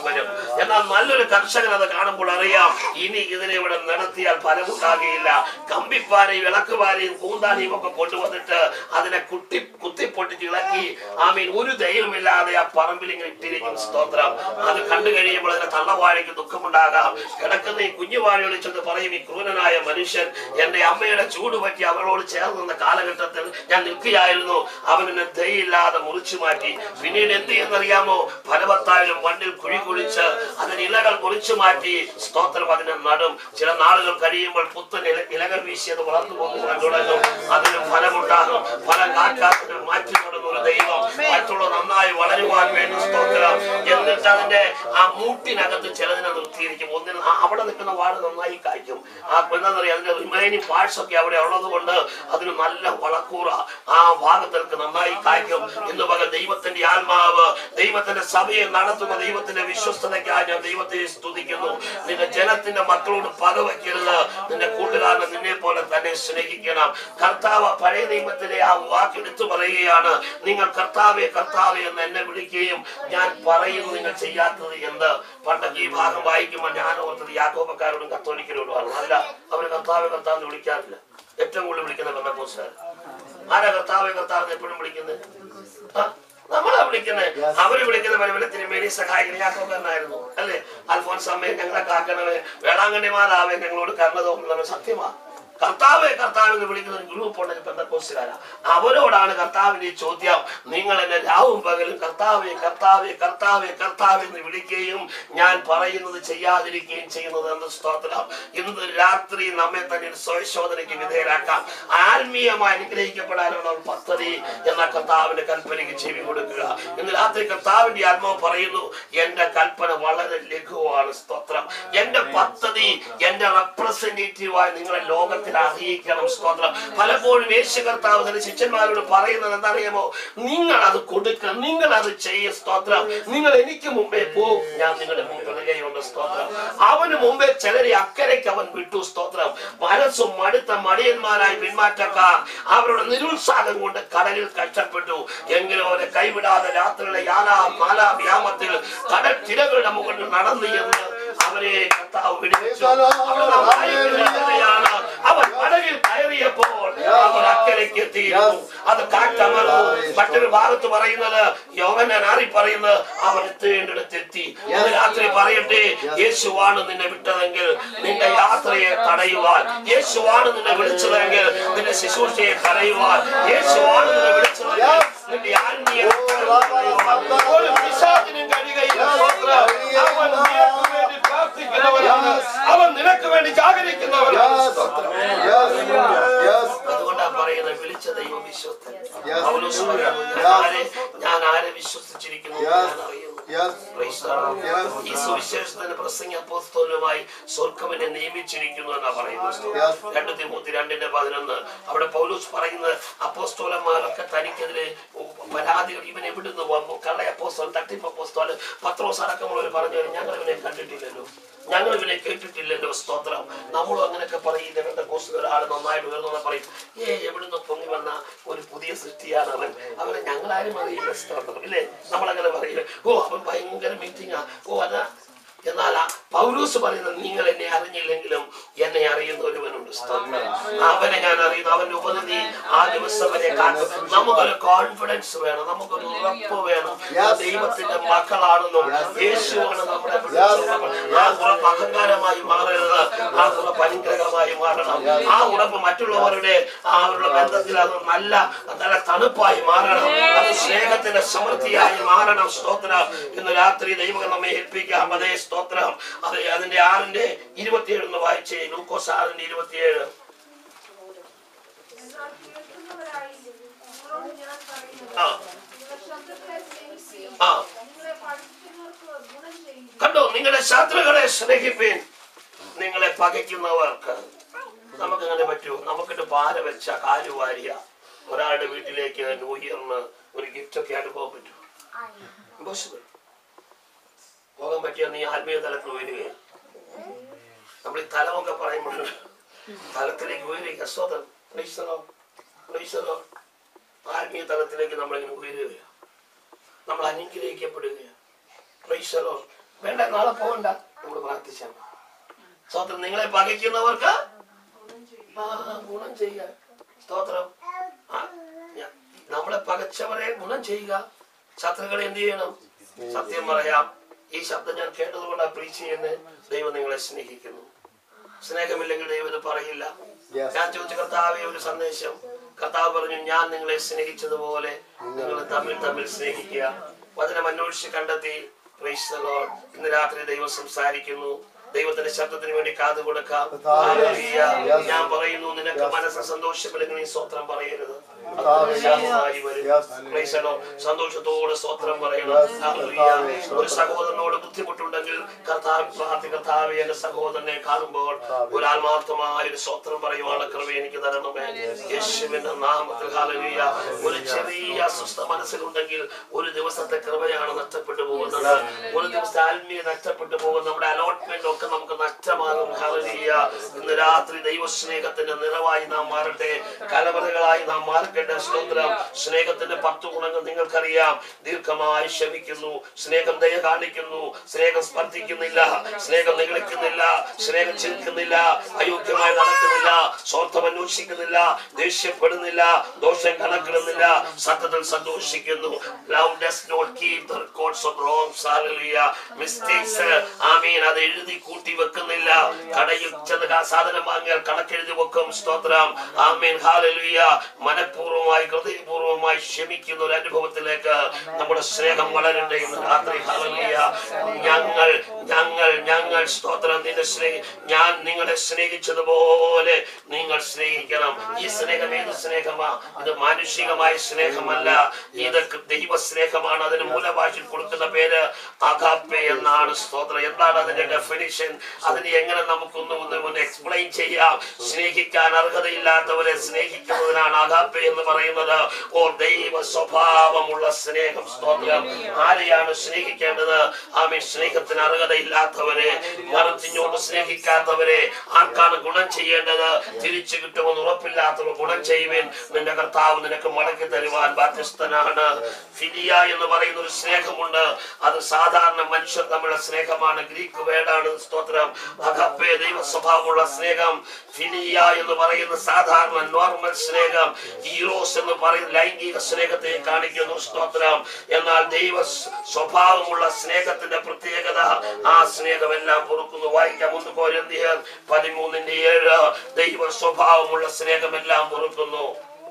വരും എന്നാൽ നല്ലൊരു കർഷകൻ അത് കാണുമ്പോൾ അറിയാം ഇനി ഇതിനെ ഇവിടെ നടത്തിയാൽ ഫലമുണ്ടാകുകയില്ല കമ്പിപ്പാരയും വിളക്കുപാരയും കൂന്താനിയും ഒക്കെ കൊണ്ടുവന്നിട്ട് അതിനെ കുട്ടി കുത്തിപ്പൊട്ടിച്ച് ഇളക്കി ആമീൻ ഒരു ധൈര്യമില്ലാതെ ആ പറമ്പിൽ ഇങ്ങനെ ഇട്ടിരിക്കും സ്തോത്രം അത് കണ്ടു കഴിയുമ്പോൾ അതിന്റെ തള്ളവാഴയ്ക്ക് ദുഃഖമുണ്ടാകാം കിടക്കുന്ന ഈ കുഞ്ഞുവാഴ വിളിച്ചെന്ന് പറയും ഈ ക്രൂരനായ മനുഷ്യൻ എന്റെ അമ്മയുടെ ചൂട് പറ്റി അവളോട് ചേർന്ന് നിന്ന കാലഘട്ടത്തിൽ ഞാൻ നിൽക്കുകയായിരുന്നു അവൻ എന്നെ ദയില്ലാതെ മുറിച്ചു മാറ്റി പിന്നീട് എന്ത് ചെയ്യുന്നറിയാമോ ഫലവത്തായാലും മണ്ണിൽ കുഴി കുഴിച്ച് അതിന് ഇലകൾ മുറിച്ചു മാറ്റി സ്തോത്രം അതിനെ നടും ചില നാളുകൾ കഴിയുമ്പോൾ പുത്തൻ ഇല ഇലകൾ വീശി അത് വളർന്നു പോകുവാൻ തുടങ്ങും അതിന് ഫലമുണ്ടാകും ഫലം കാക്കാത്തിന് മാറ്റി തുടങ്ങുന്ന ഒരു ദൈവം മറ്റുള്ള നന്നായി വളരുവാൻ വേണ്ടി സ്തോത്രം എന്നിട്ട് അതിന്റെ ആ മൂട്ടിനകത്ത് ചിലതിനെ നിർത്തിയിരിക്കും ഒന്നിന് ആ അവിടെ നിൽക്കുന്ന വാഴ നന്നായി കായ്ക്കും ആ എന്താണെന്നറിയാം അതിന്റെ റിമൈനിങ് പാർട്സ് ഒക്കെ അവിടെ ഉള്ളത് കൊണ്ട് അതിന് നല്ല വളക്കൂറ ആ ഭാഗത്തേക്ക് നന്നായി കായ്ക്കും ഇന്ന് പകൽ ദൈവത്തിന്റെ ആത്മാവ് ദൈവത്തിന്റെ സഭയെ നടത്തുന്ന ദൈവത്തിന്റെ വിശ്വസ്തതയ്ക്കായി ഞാൻ ദൈവത്തെ സ്തുതിക്കുന്നു നിന്റെ ജനത്തിന്റെ മക്കളോട് പക വയ്ക്കരുത് നിന്റെ കൂട്ടുകാരനെ നിന്നെ പോലെ തന്നെ സ്നേഹിക്കണം കർത്താവ് പഴയ നിയമത്തിലെ ആ വാക്ക് എടുത്തു പറയുകയാണ് നിങ്ങൾ കർത്താവെ കർത്താവെ എന്ന് എന്നെ വിളിക്കുകയും ഞാൻ പറയുന്നു നിങ്ങൾ ചെയ്യാത്തത് എന്ത് പണ്ടൊക്കെ ഈ ഭാഗം വായിക്കുമ്പോൾ ഞാൻ ഓർത്തത് യാക്കോബക്കാരോടും കത്തോലിക്കരോടുമാണ് അല്ല അവർ കർത്താവെ കർത്താവ് എന്ന് വിളിക്കാറില്ല ഏറ്റവും കൂടുതൽ വിളിക്കുന്ന ബന്ധക്കോസുകാർ ആരാ കർത്താവെ കർത്താവ് എന്ന് എപ്പോഴും വിളിക്കുന്നത് ആ, നമ്മളാ വിളിക്കുന്നത് അവര് വിളിക്കുന്ന പരിമലത്തിന് മേരി സഹായിക്കുന്ന യാക്കോബക്കാരനായിരുന്നു അല്ലേ അൽഫോൻസ് അമ്മയെ ഞങ്ങളെ കാക്കണമേ വേളാങ്കണ്ണി മാതാവെ ഞങ്ങളോട് കരുണ തോന്നുന്നത് സത്യമാ കർത്താവെ കർത്താവ് എന്ന് വിളിക്കുന്ന ഒരു ഗ്രൂപ്പ് ഉണ്ടെങ്കിൽ പെന്തക്കോസുകാരാ അവരോടാണ് കർത്താവിന്റെ ഈ ചോദ്യം നിങ്ങൾ എന്നെ രാവും പകലും കർത്താവെ കർത്താവെ കർത്താവെ കർത്താവ് എന്ന് വിളിക്കുകയും ഞാൻ പറയുന്നത് ചെയ്യാതിരിക്കുകയും ചെയ്യുന്നത് എന്ന് സ്തോത്രം ഇന്ന് രാത്രി നമ്മെ തന്നെ ഒരു സ്വയശോധനയ്ക്ക് വിധേയരാക്കാം ആത്മീയമായി അനുഗ്രഹിക്കപ്പെടാനുള്ള ഒരു പദ്ധതി എന്ന കർത്താവിന്റെ കൽപ്പനയ്ക്ക് ചെവി കൊടുക്കുക ഇന്ന് രാത്രി കർത്താവിന്റെ ആത്മാവ് പറയുന്നു എന്റെ കൽപ്പന വളരെ ലഘുവാണ് സ്തോത്രം എന്റെ പദ്ധതി എന്റെ റെപ്രസെന്റേറ്റീവായി നിങ്ങളെ ലോകത്തിൽ അറിയിക്കണം സ്തോത്രം പലപ്പോഴും യേശു കർത്താവ് തന്നെ ശിഷ്യന്മാരോട് പറയുന്നത് എന്താണെന്നറിയാമോ നിങ്ങൾ അത് കൊടുക്കുക നിങ്ങൾ അത് ചെയ്യ സ്തോത്രം നിങ്ങൾ എനിക്ക് മുമ്പേ പോകും ഞാൻ നിങ്ങളുടെ മുമ്പിലുണ്ട് സ്തോത്രം അവന് മുമ്പേ ചിലരെ അക്കരയ്ക്ക് അവൻ വിട്ടു സ്തോത്രം മനസ്സും മടുത്ത മടിയന്മാരായി പിന്മാറ്റക്കാർ അവരുടെ നിരുത്സാഹം കൊണ്ട് കടലിൽ കഷ്ടപ്പെട്ടു എങ്കിലും അവരെ കൈവിടാതെ രാത്രിയിലെ യാലാം നാലാം യാമത്തിൽ കടൽ തിരകളുടെ മുകളിൽ നടന്നു എന്ന് അവരെ കർത്താവ് വിടുവിച്ചു അവിടെ നാം വായിക്കുന്നത് അങ്ങനെയാണ്. അവൻ കടലിൽ കയറിയപ്പോൾ അവർ അക്കരയ്ക്ക് എത്തിയിരുന്നു അത് കാറ്റമർന്നു മറ്റൊരു ഭാഗത്ത് പറയുന്നത് യോവനാൻ ആറി പറയുന്നത് അവൻ എത്തേണ്ടിടത്ത് എത്തി ഇന്ന് രാത്രി പറയട്ടെ യേശുവാണ് നിന്നെ വിട്ടതെങ്കിൽ നിന്റെ യാത്രയെ തടയുവാൻ യേശുവാണ് നിന്നെ വിളിച്ചതെങ്കിൽ നിന്റെ ശുശ്രൂഷയെ തടയുവാൻ യേശുവാണ് നിന്നെ വിളിച്ചതെങ്കിൽ നിന്റെ ആത്മീയ ഒരു പിശാചിനും കഴിയുകയില്ല സ്തോത്രം. അവൻ നിനക്ക് വേണ്ടി പ്രാർത്ഥിക്കുന്നവനാണ് അവൻ നിനക്ക് വേണ്ടി ജാഗരിക്കുന്നവനാണ് സ്തോത്രം. അതുകൊണ്ടാ പറയുന്നത് വിളിച്ച ദൈവം വിശ്വസ്തൻ Yes. പൗലോസ് പറയുന്നു, ഞാൻ ആരെ- ഞാൻ ആരെ വിശ്വസിച്ചിരിക്കുന്നു എന്ന് ഞാൻ അറിയുന്നു Praise the Lord. Yes. ഈ സുവിശേഷത്തിന്റെ പ്രസംഗ അപ്പോസ്തലനുമായി സ്വർഗമിനെ നിയമിച്ചിരിക്കുന്നു എന്നാ പറയുന്നത് Yes. രണ്ട് തിമൂത്തി രണ്ടിന്റെ പതിനൊന്ന് അവിടെ പൗലൂസ് പറയുന്നത് അപ്പോസ്തോലന്മാരൊക്കെ തനിക്കെതിരെ പരാതികൾ ഇവൻ എവിടുന്ന് വന്നു കള്ള അപ്പോസ്തോലൻ തട്ടിപ്പ് അപ്പോസ്തോലൻ പത്രോസ് അടക്കമുള്ളവർ പറഞ്ഞു ഞങ്ങൾ ഇവനെ കണ്ടിട്ടില്ലല്ലോ ഞങ്ങൾ ഇവനെ കേട്ടിട്ടില്ലല്ലോ സ്തോത്രം നമ്മളും അങ്ങനെയൊക്കെ പറയും ഇവരുടെ കോസ് ഒരാൾ നന്നായിട്ട് ഉയർന്നു പറയും ഏ എവിടുന്ന് പൊങ്ങി വന്ന ഒരു പുതിയ സൃഷ്ടിയാണ് അവൻ അവനെ ഞങ്ങളാരും അറിയില്ല സ്തോത്രം ഇല്ലേ നമ്മളങ്ങനെ പറയില്ല ഓ അവൻ ഭയങ്കര മീറ്റിംഗാ ഓ അതാ എന്നാൽ ആ പൗലൂസ് പറയുന്നത് നിങ്ങൾ എന്നെ അറിഞ്ഞില്ലെങ്കിലും എന്നെ അറിയുന്ന ഒരുവനുണ്ട് സ്തോത്രം. അവനെ ഞാൻ അറിയുന്നു അവന്റെ ഉപനിധി ആ ദിവസം വരെ കാക്കും നമുക്കൊരു കോൺഫിഡൻസ് വേണം നമുക്കൊരു ഉറപ്പ് വേണം Yes. ദൈവത്തിന്റെ മക്കളാണെന്നും യേശുവാണ് നമ്മുടെ വിളിച്ചത്. ആ ഉറപ്പ് അഹങ്കാരമായി മാറരുത് ആ ഉറപ്പ് അനുഗ്രഹമായി മാറണം ആ ഉറപ്പ് മറ്റുള്ളവരുടെ ആ അവരുടെ ബന്ധത്തിൽ അത് നല്ല നല്ല തണുപ്പായി മാറണം അത് സ്നേഹത്തിന്റെ സമൃദ്ധിയായി മാറണം സ്തോത്രം ഇന്ന് രാത്രി ദൈവം നമ്മെ ഏൽപ്പിക്കാം അതേ സ്തോത്രം അതെ അതിന്റെ ആറിന്റെ ഇരുപത്തിയേഴ് ഒന്ന് വായിച്ചേ ലൂക്കോസ് ആറിന്റെ ഇരുപത്തിയേഴ് എന്നാൽ കേൾക്കുന്നവരായി നിങ്ങളോട് ഞാൻ പറയുന്നത് ആ. നിങ്ങൾ ശബ്ദത്തെ സ്നേഹിക്കുകയും ആ. നിങ്ങളെ പഠിക്കുന്നവർക്ക് ഗുണം ചെയ്യുകയും കണ്ടോ നിങ്ങളുടെ ശത്രുക്കളെ സ്നേഹിപ്പീൻ നിങ്ങളെ പകയ്ക്കുന്നവർക്ക് നമുക്കങ്ങനെ പറ്റൂ നമുക്കിട്ട് പാര വെച്ച കാലുവാരിയ ഒരാളുടെ വീട്ടിലേക്ക് ന്യൂ ഇയറിന് ഒരു ഗിഫ്റ്റ് ഒക്കെ ആയിട്ട് പോകാൻ പറ്റൂ Impossible. പോകാൻ പറ്റിയ നീ ആത്മീയ തലത്തിൽ ഉയരുകയാണ് നമ്മൾ ഈ തലമൊക്കെ പറയുമ്പോൾ തലത്തിലേക്ക് ഉയരുക സ്വതം ആത്മീയ തലത്തിലേക്ക് നമ്മളിങ്ങനെ ഉയരുകയാണ് നമ്മൾ അനുഗ്രഹിക്കപ്പെടുകയാണ് പ്രൈസലോ വേണ്ട നാളെ പോകണ്ട നമ്മൾ പ്രാർത്ഥിച്ചാൽ മതി. സ്തോത്രം നിങ്ങളെ പകയ്ക്കുന്നവർക്ക് ആ, ഗുണം ചെയ്യുക സ്തോത്രം ആ, ഞ- നമ്മളെ പകച്ചവരെ ഗുണം ചെയ്യുക ശത്രുക്കളെ എന്ത് ചെയ്യണം സത്യം പറയാം ഈ ശബ്ദം ഞാൻ കേട്ടതുകൊണ്ട് പ്രീച്ച് ചെയ്യുന്നത് ദൈവം നിങ്ങളെ സ്നേഹിക്കുന്നു സ്നേഹമില്ലെങ്കിൽ ദൈവം ഇത് പറയില്ല Yes. ഞാൻ ചോദിച്ച കർത്താവെ ഒരു സന്ദേശം കർത്താവ് പറഞ്ഞു ഞാൻ നിങ്ങളെ സ്നേഹിച്ചതുപോലെ നിങ്ങൾ തമ്മിൽ തമ്മിൽ സ്നേഹിക്കുക വചനം അന്വേഷിച്ച് കണ്ടെത്തി Praise the Lord. ഇന്ന് രാത്രി ദൈവം സംസാരിക്കുന്നു ദൈവത്തിന്റെ ശബ്ദത്തിന് വേണ്ടി കാതു കൊടുക്കാം Hallelujah. ഞാൻ പറയുന്നു നിനക്ക് മനസ്സ് സന്തോഷമില്ലെങ്കിൽ നീ സ്വത്രം പറയരുത് അത് ശാപമായി വരും. Yes. Praise the Lord. സന്തോഷത്തോടെ സ്വത്രം പറയണം Hallelujah. ഒരു സഹോദരനോട് ബുദ്ധിമുട്ടുണ്ടെങ്കിൽ കർത്താവ് പ്രാർത്ഥി കർത്താവ് എന്റെ സഹോദരനെ കാണുമ്പോൾ ഒരു ആത്മാർത്ഥമായ ഒരു സ്വത്രം പറയുവാനുള്ള കൃപ എനിക്ക് തരണമേ യേശുവിന്റെ നാമത്തിൽ ഹാലലിയ ഒരു ചെറിയ അസ്വസ്ഥ മനസ്സിലുണ്ടെങ്കിൽ ഒരു ദിവസത്തെ കൃപയാണ് നഷ്ടപ്പെട്ടു പോകുന്നത് ഒരു ദിവസത്തെ ആത്മീയ നഷ്ടപ്പെട്ടു പോകും നമ്മുടെ അലോട്ട്മെന്റ് ഒക്കെ നമുക്ക് നഷ്ടമാകും ഹാലലിയ ഇന്ന് രാത്രി ദൈവസ്നേഹത്തിന്റെ നിറവായി നാം മാറട്ടെ കലവറകളായി നാം മാർക്കട്ടെ സ്തോത്രം സ്നേഹത്തിന്റെ പത്ത് ഗുണങ്ങൾ നിങ്ങൾക്കറിയാം ദീർഘമായി ക്ഷമിക്കുന്നു സ്നേഹം ദയ കാണിക്കുന്നു സ്നേഹം സ്പർദ്ധിക്കുന്നില്ല സ്നേഹം നിഗളിക്കുന്നില്ല സ്നേഹം ചിരിക്കുന്നില്ല അയോഗ്യമായി നടക്കുന്നില്ല സ്വാർത്ഥം അന്വേഷിക്കുന്നില്ല ദേഷ്യപ്പെടുന്നില്ല ദോഷം കണക്കിടുന്നില്ല സത്യത്തിൽ സന്തോഷിക്കുന്നു love does not keep the records of wrongs ഹല്ലേലൂയ മിസ്റ്റേക്സ് ആമീൻ അത് എഴുതി കൂട്ടി വെക്കുന്നില്ല കടയിൽ ചെന്ന് കാ- സാധനം വാങ്ങിയാൽ കണക്കെഴുതി വെക്കും സ്തോത്രം ആമീൻ ഹാലലുയ മനഃപൂർവ്വമായി ഹൃദയപൂർവ്വമായി ക്ഷമിക്കുന്ന ഒരു അനുഭവത്തിലേക്ക് നമ്മുടെ സ്നേഹം വളരട്ടെ ഇന്ന് രാത്രി ഹാലലുയ ഞങ്ങൾ ഞങ്ങൾ ഞങ്ങൾ സ്തോത്രം നിന്നെ സ്നേഹി ഞാൻ നിങ്ങളെ സ്നേഹിച്ചതുപോലെ നിങ്ങൾ സ്നേഹിക്കണം ഈ സ്നേഹം ഏത് സ്നേഹമാ ഇത് മാനുഷികമായ സ്നേഹമല്ല ഇത് ദൈവ സ്നേഹമാണ് അതിന് മൂലഭാഷയിൽ കൊടുക്കുന്ന പേര് അഗാപ്പെ എന്നാണ് സ്തോത്രം എന്താണ് അതിന്റെ ഡെഫിനിഷൻ അതിന് എങ്ങനെ നമുക്കൊന്ന് ഒന്ന് ഒന്ന് എക്സ്പ്ലെയിൻ ചെയ്യാം സ്നേഹിക്കാൻ അർഹതയില്ലാത്തവരെ സ്നേഹിക്കുന്നതിനാണ് അഗാപ്പെ എന്ന് പറയുന്നത് ഓ ദൈവ സ്വഭാവമുള്ള സ്നേഹം സ്തോത്രം ആരെയാണ് സ്നേഹിക്കേണ്ടത് ആമേ സ്നേഹത്തിന് അർഹതയില്ലാത്തവരെ മറത്തിഞ്ഞോട്ട് സ്നേഹിക്കാത്തവരെ ആർക്കാണ് ഗുണം ചെയ്യേണ്ടത് തിരിച്ചു കിട്ടുമെന്ന് ഉറപ്പില്ലാത്തവർ ഗുണം ചെയ്യുവാൻ നിന്റെ കർത്താവ് നിനക്ക് മടക്കി തരുവാൻ ബാധ്യസ്ഥനാണ് ഫിലിയ എന്ന് പറയുന്ന ഒരു സ്നേഹമുണ്ട് അത് സാധാരണ മനുഷ്യർ തമ്മിലുള്ള സ്നേഹമാണ് ഗ്രീക്ക് വേർഡാണ് സ്തോത്രം അകപ്പേ ദൈവ സ്വഭാവമുള്ള സ്നേഹം ഫിലിയ എന്ന് പറയുന്ന സാധാരണ നോർമൽ സ്നേഹം ഈറോസ് എന്ന് പറയുന്ന ലൈംഗിക സ്നേഹത്തെ കാണിക്കുന്നു സ്തോത്രം എന്നാൽ ദൈവ സ് സ്വഭാവമുള്ള സ്നേഹത്തിന്റെ പ്രത്യേകത ആ സ്നേഹമെല്ലാം പൊറുക്കുന്നു വായിക്കാം ഒന്ന് കോരന്തിയർ പതിമൂന്നിന്റെ ഏഴ് ദൈവ സ്വഭാവമുള്ള സ്നേഹമെല്ലാം പൊറുക്കുന്നു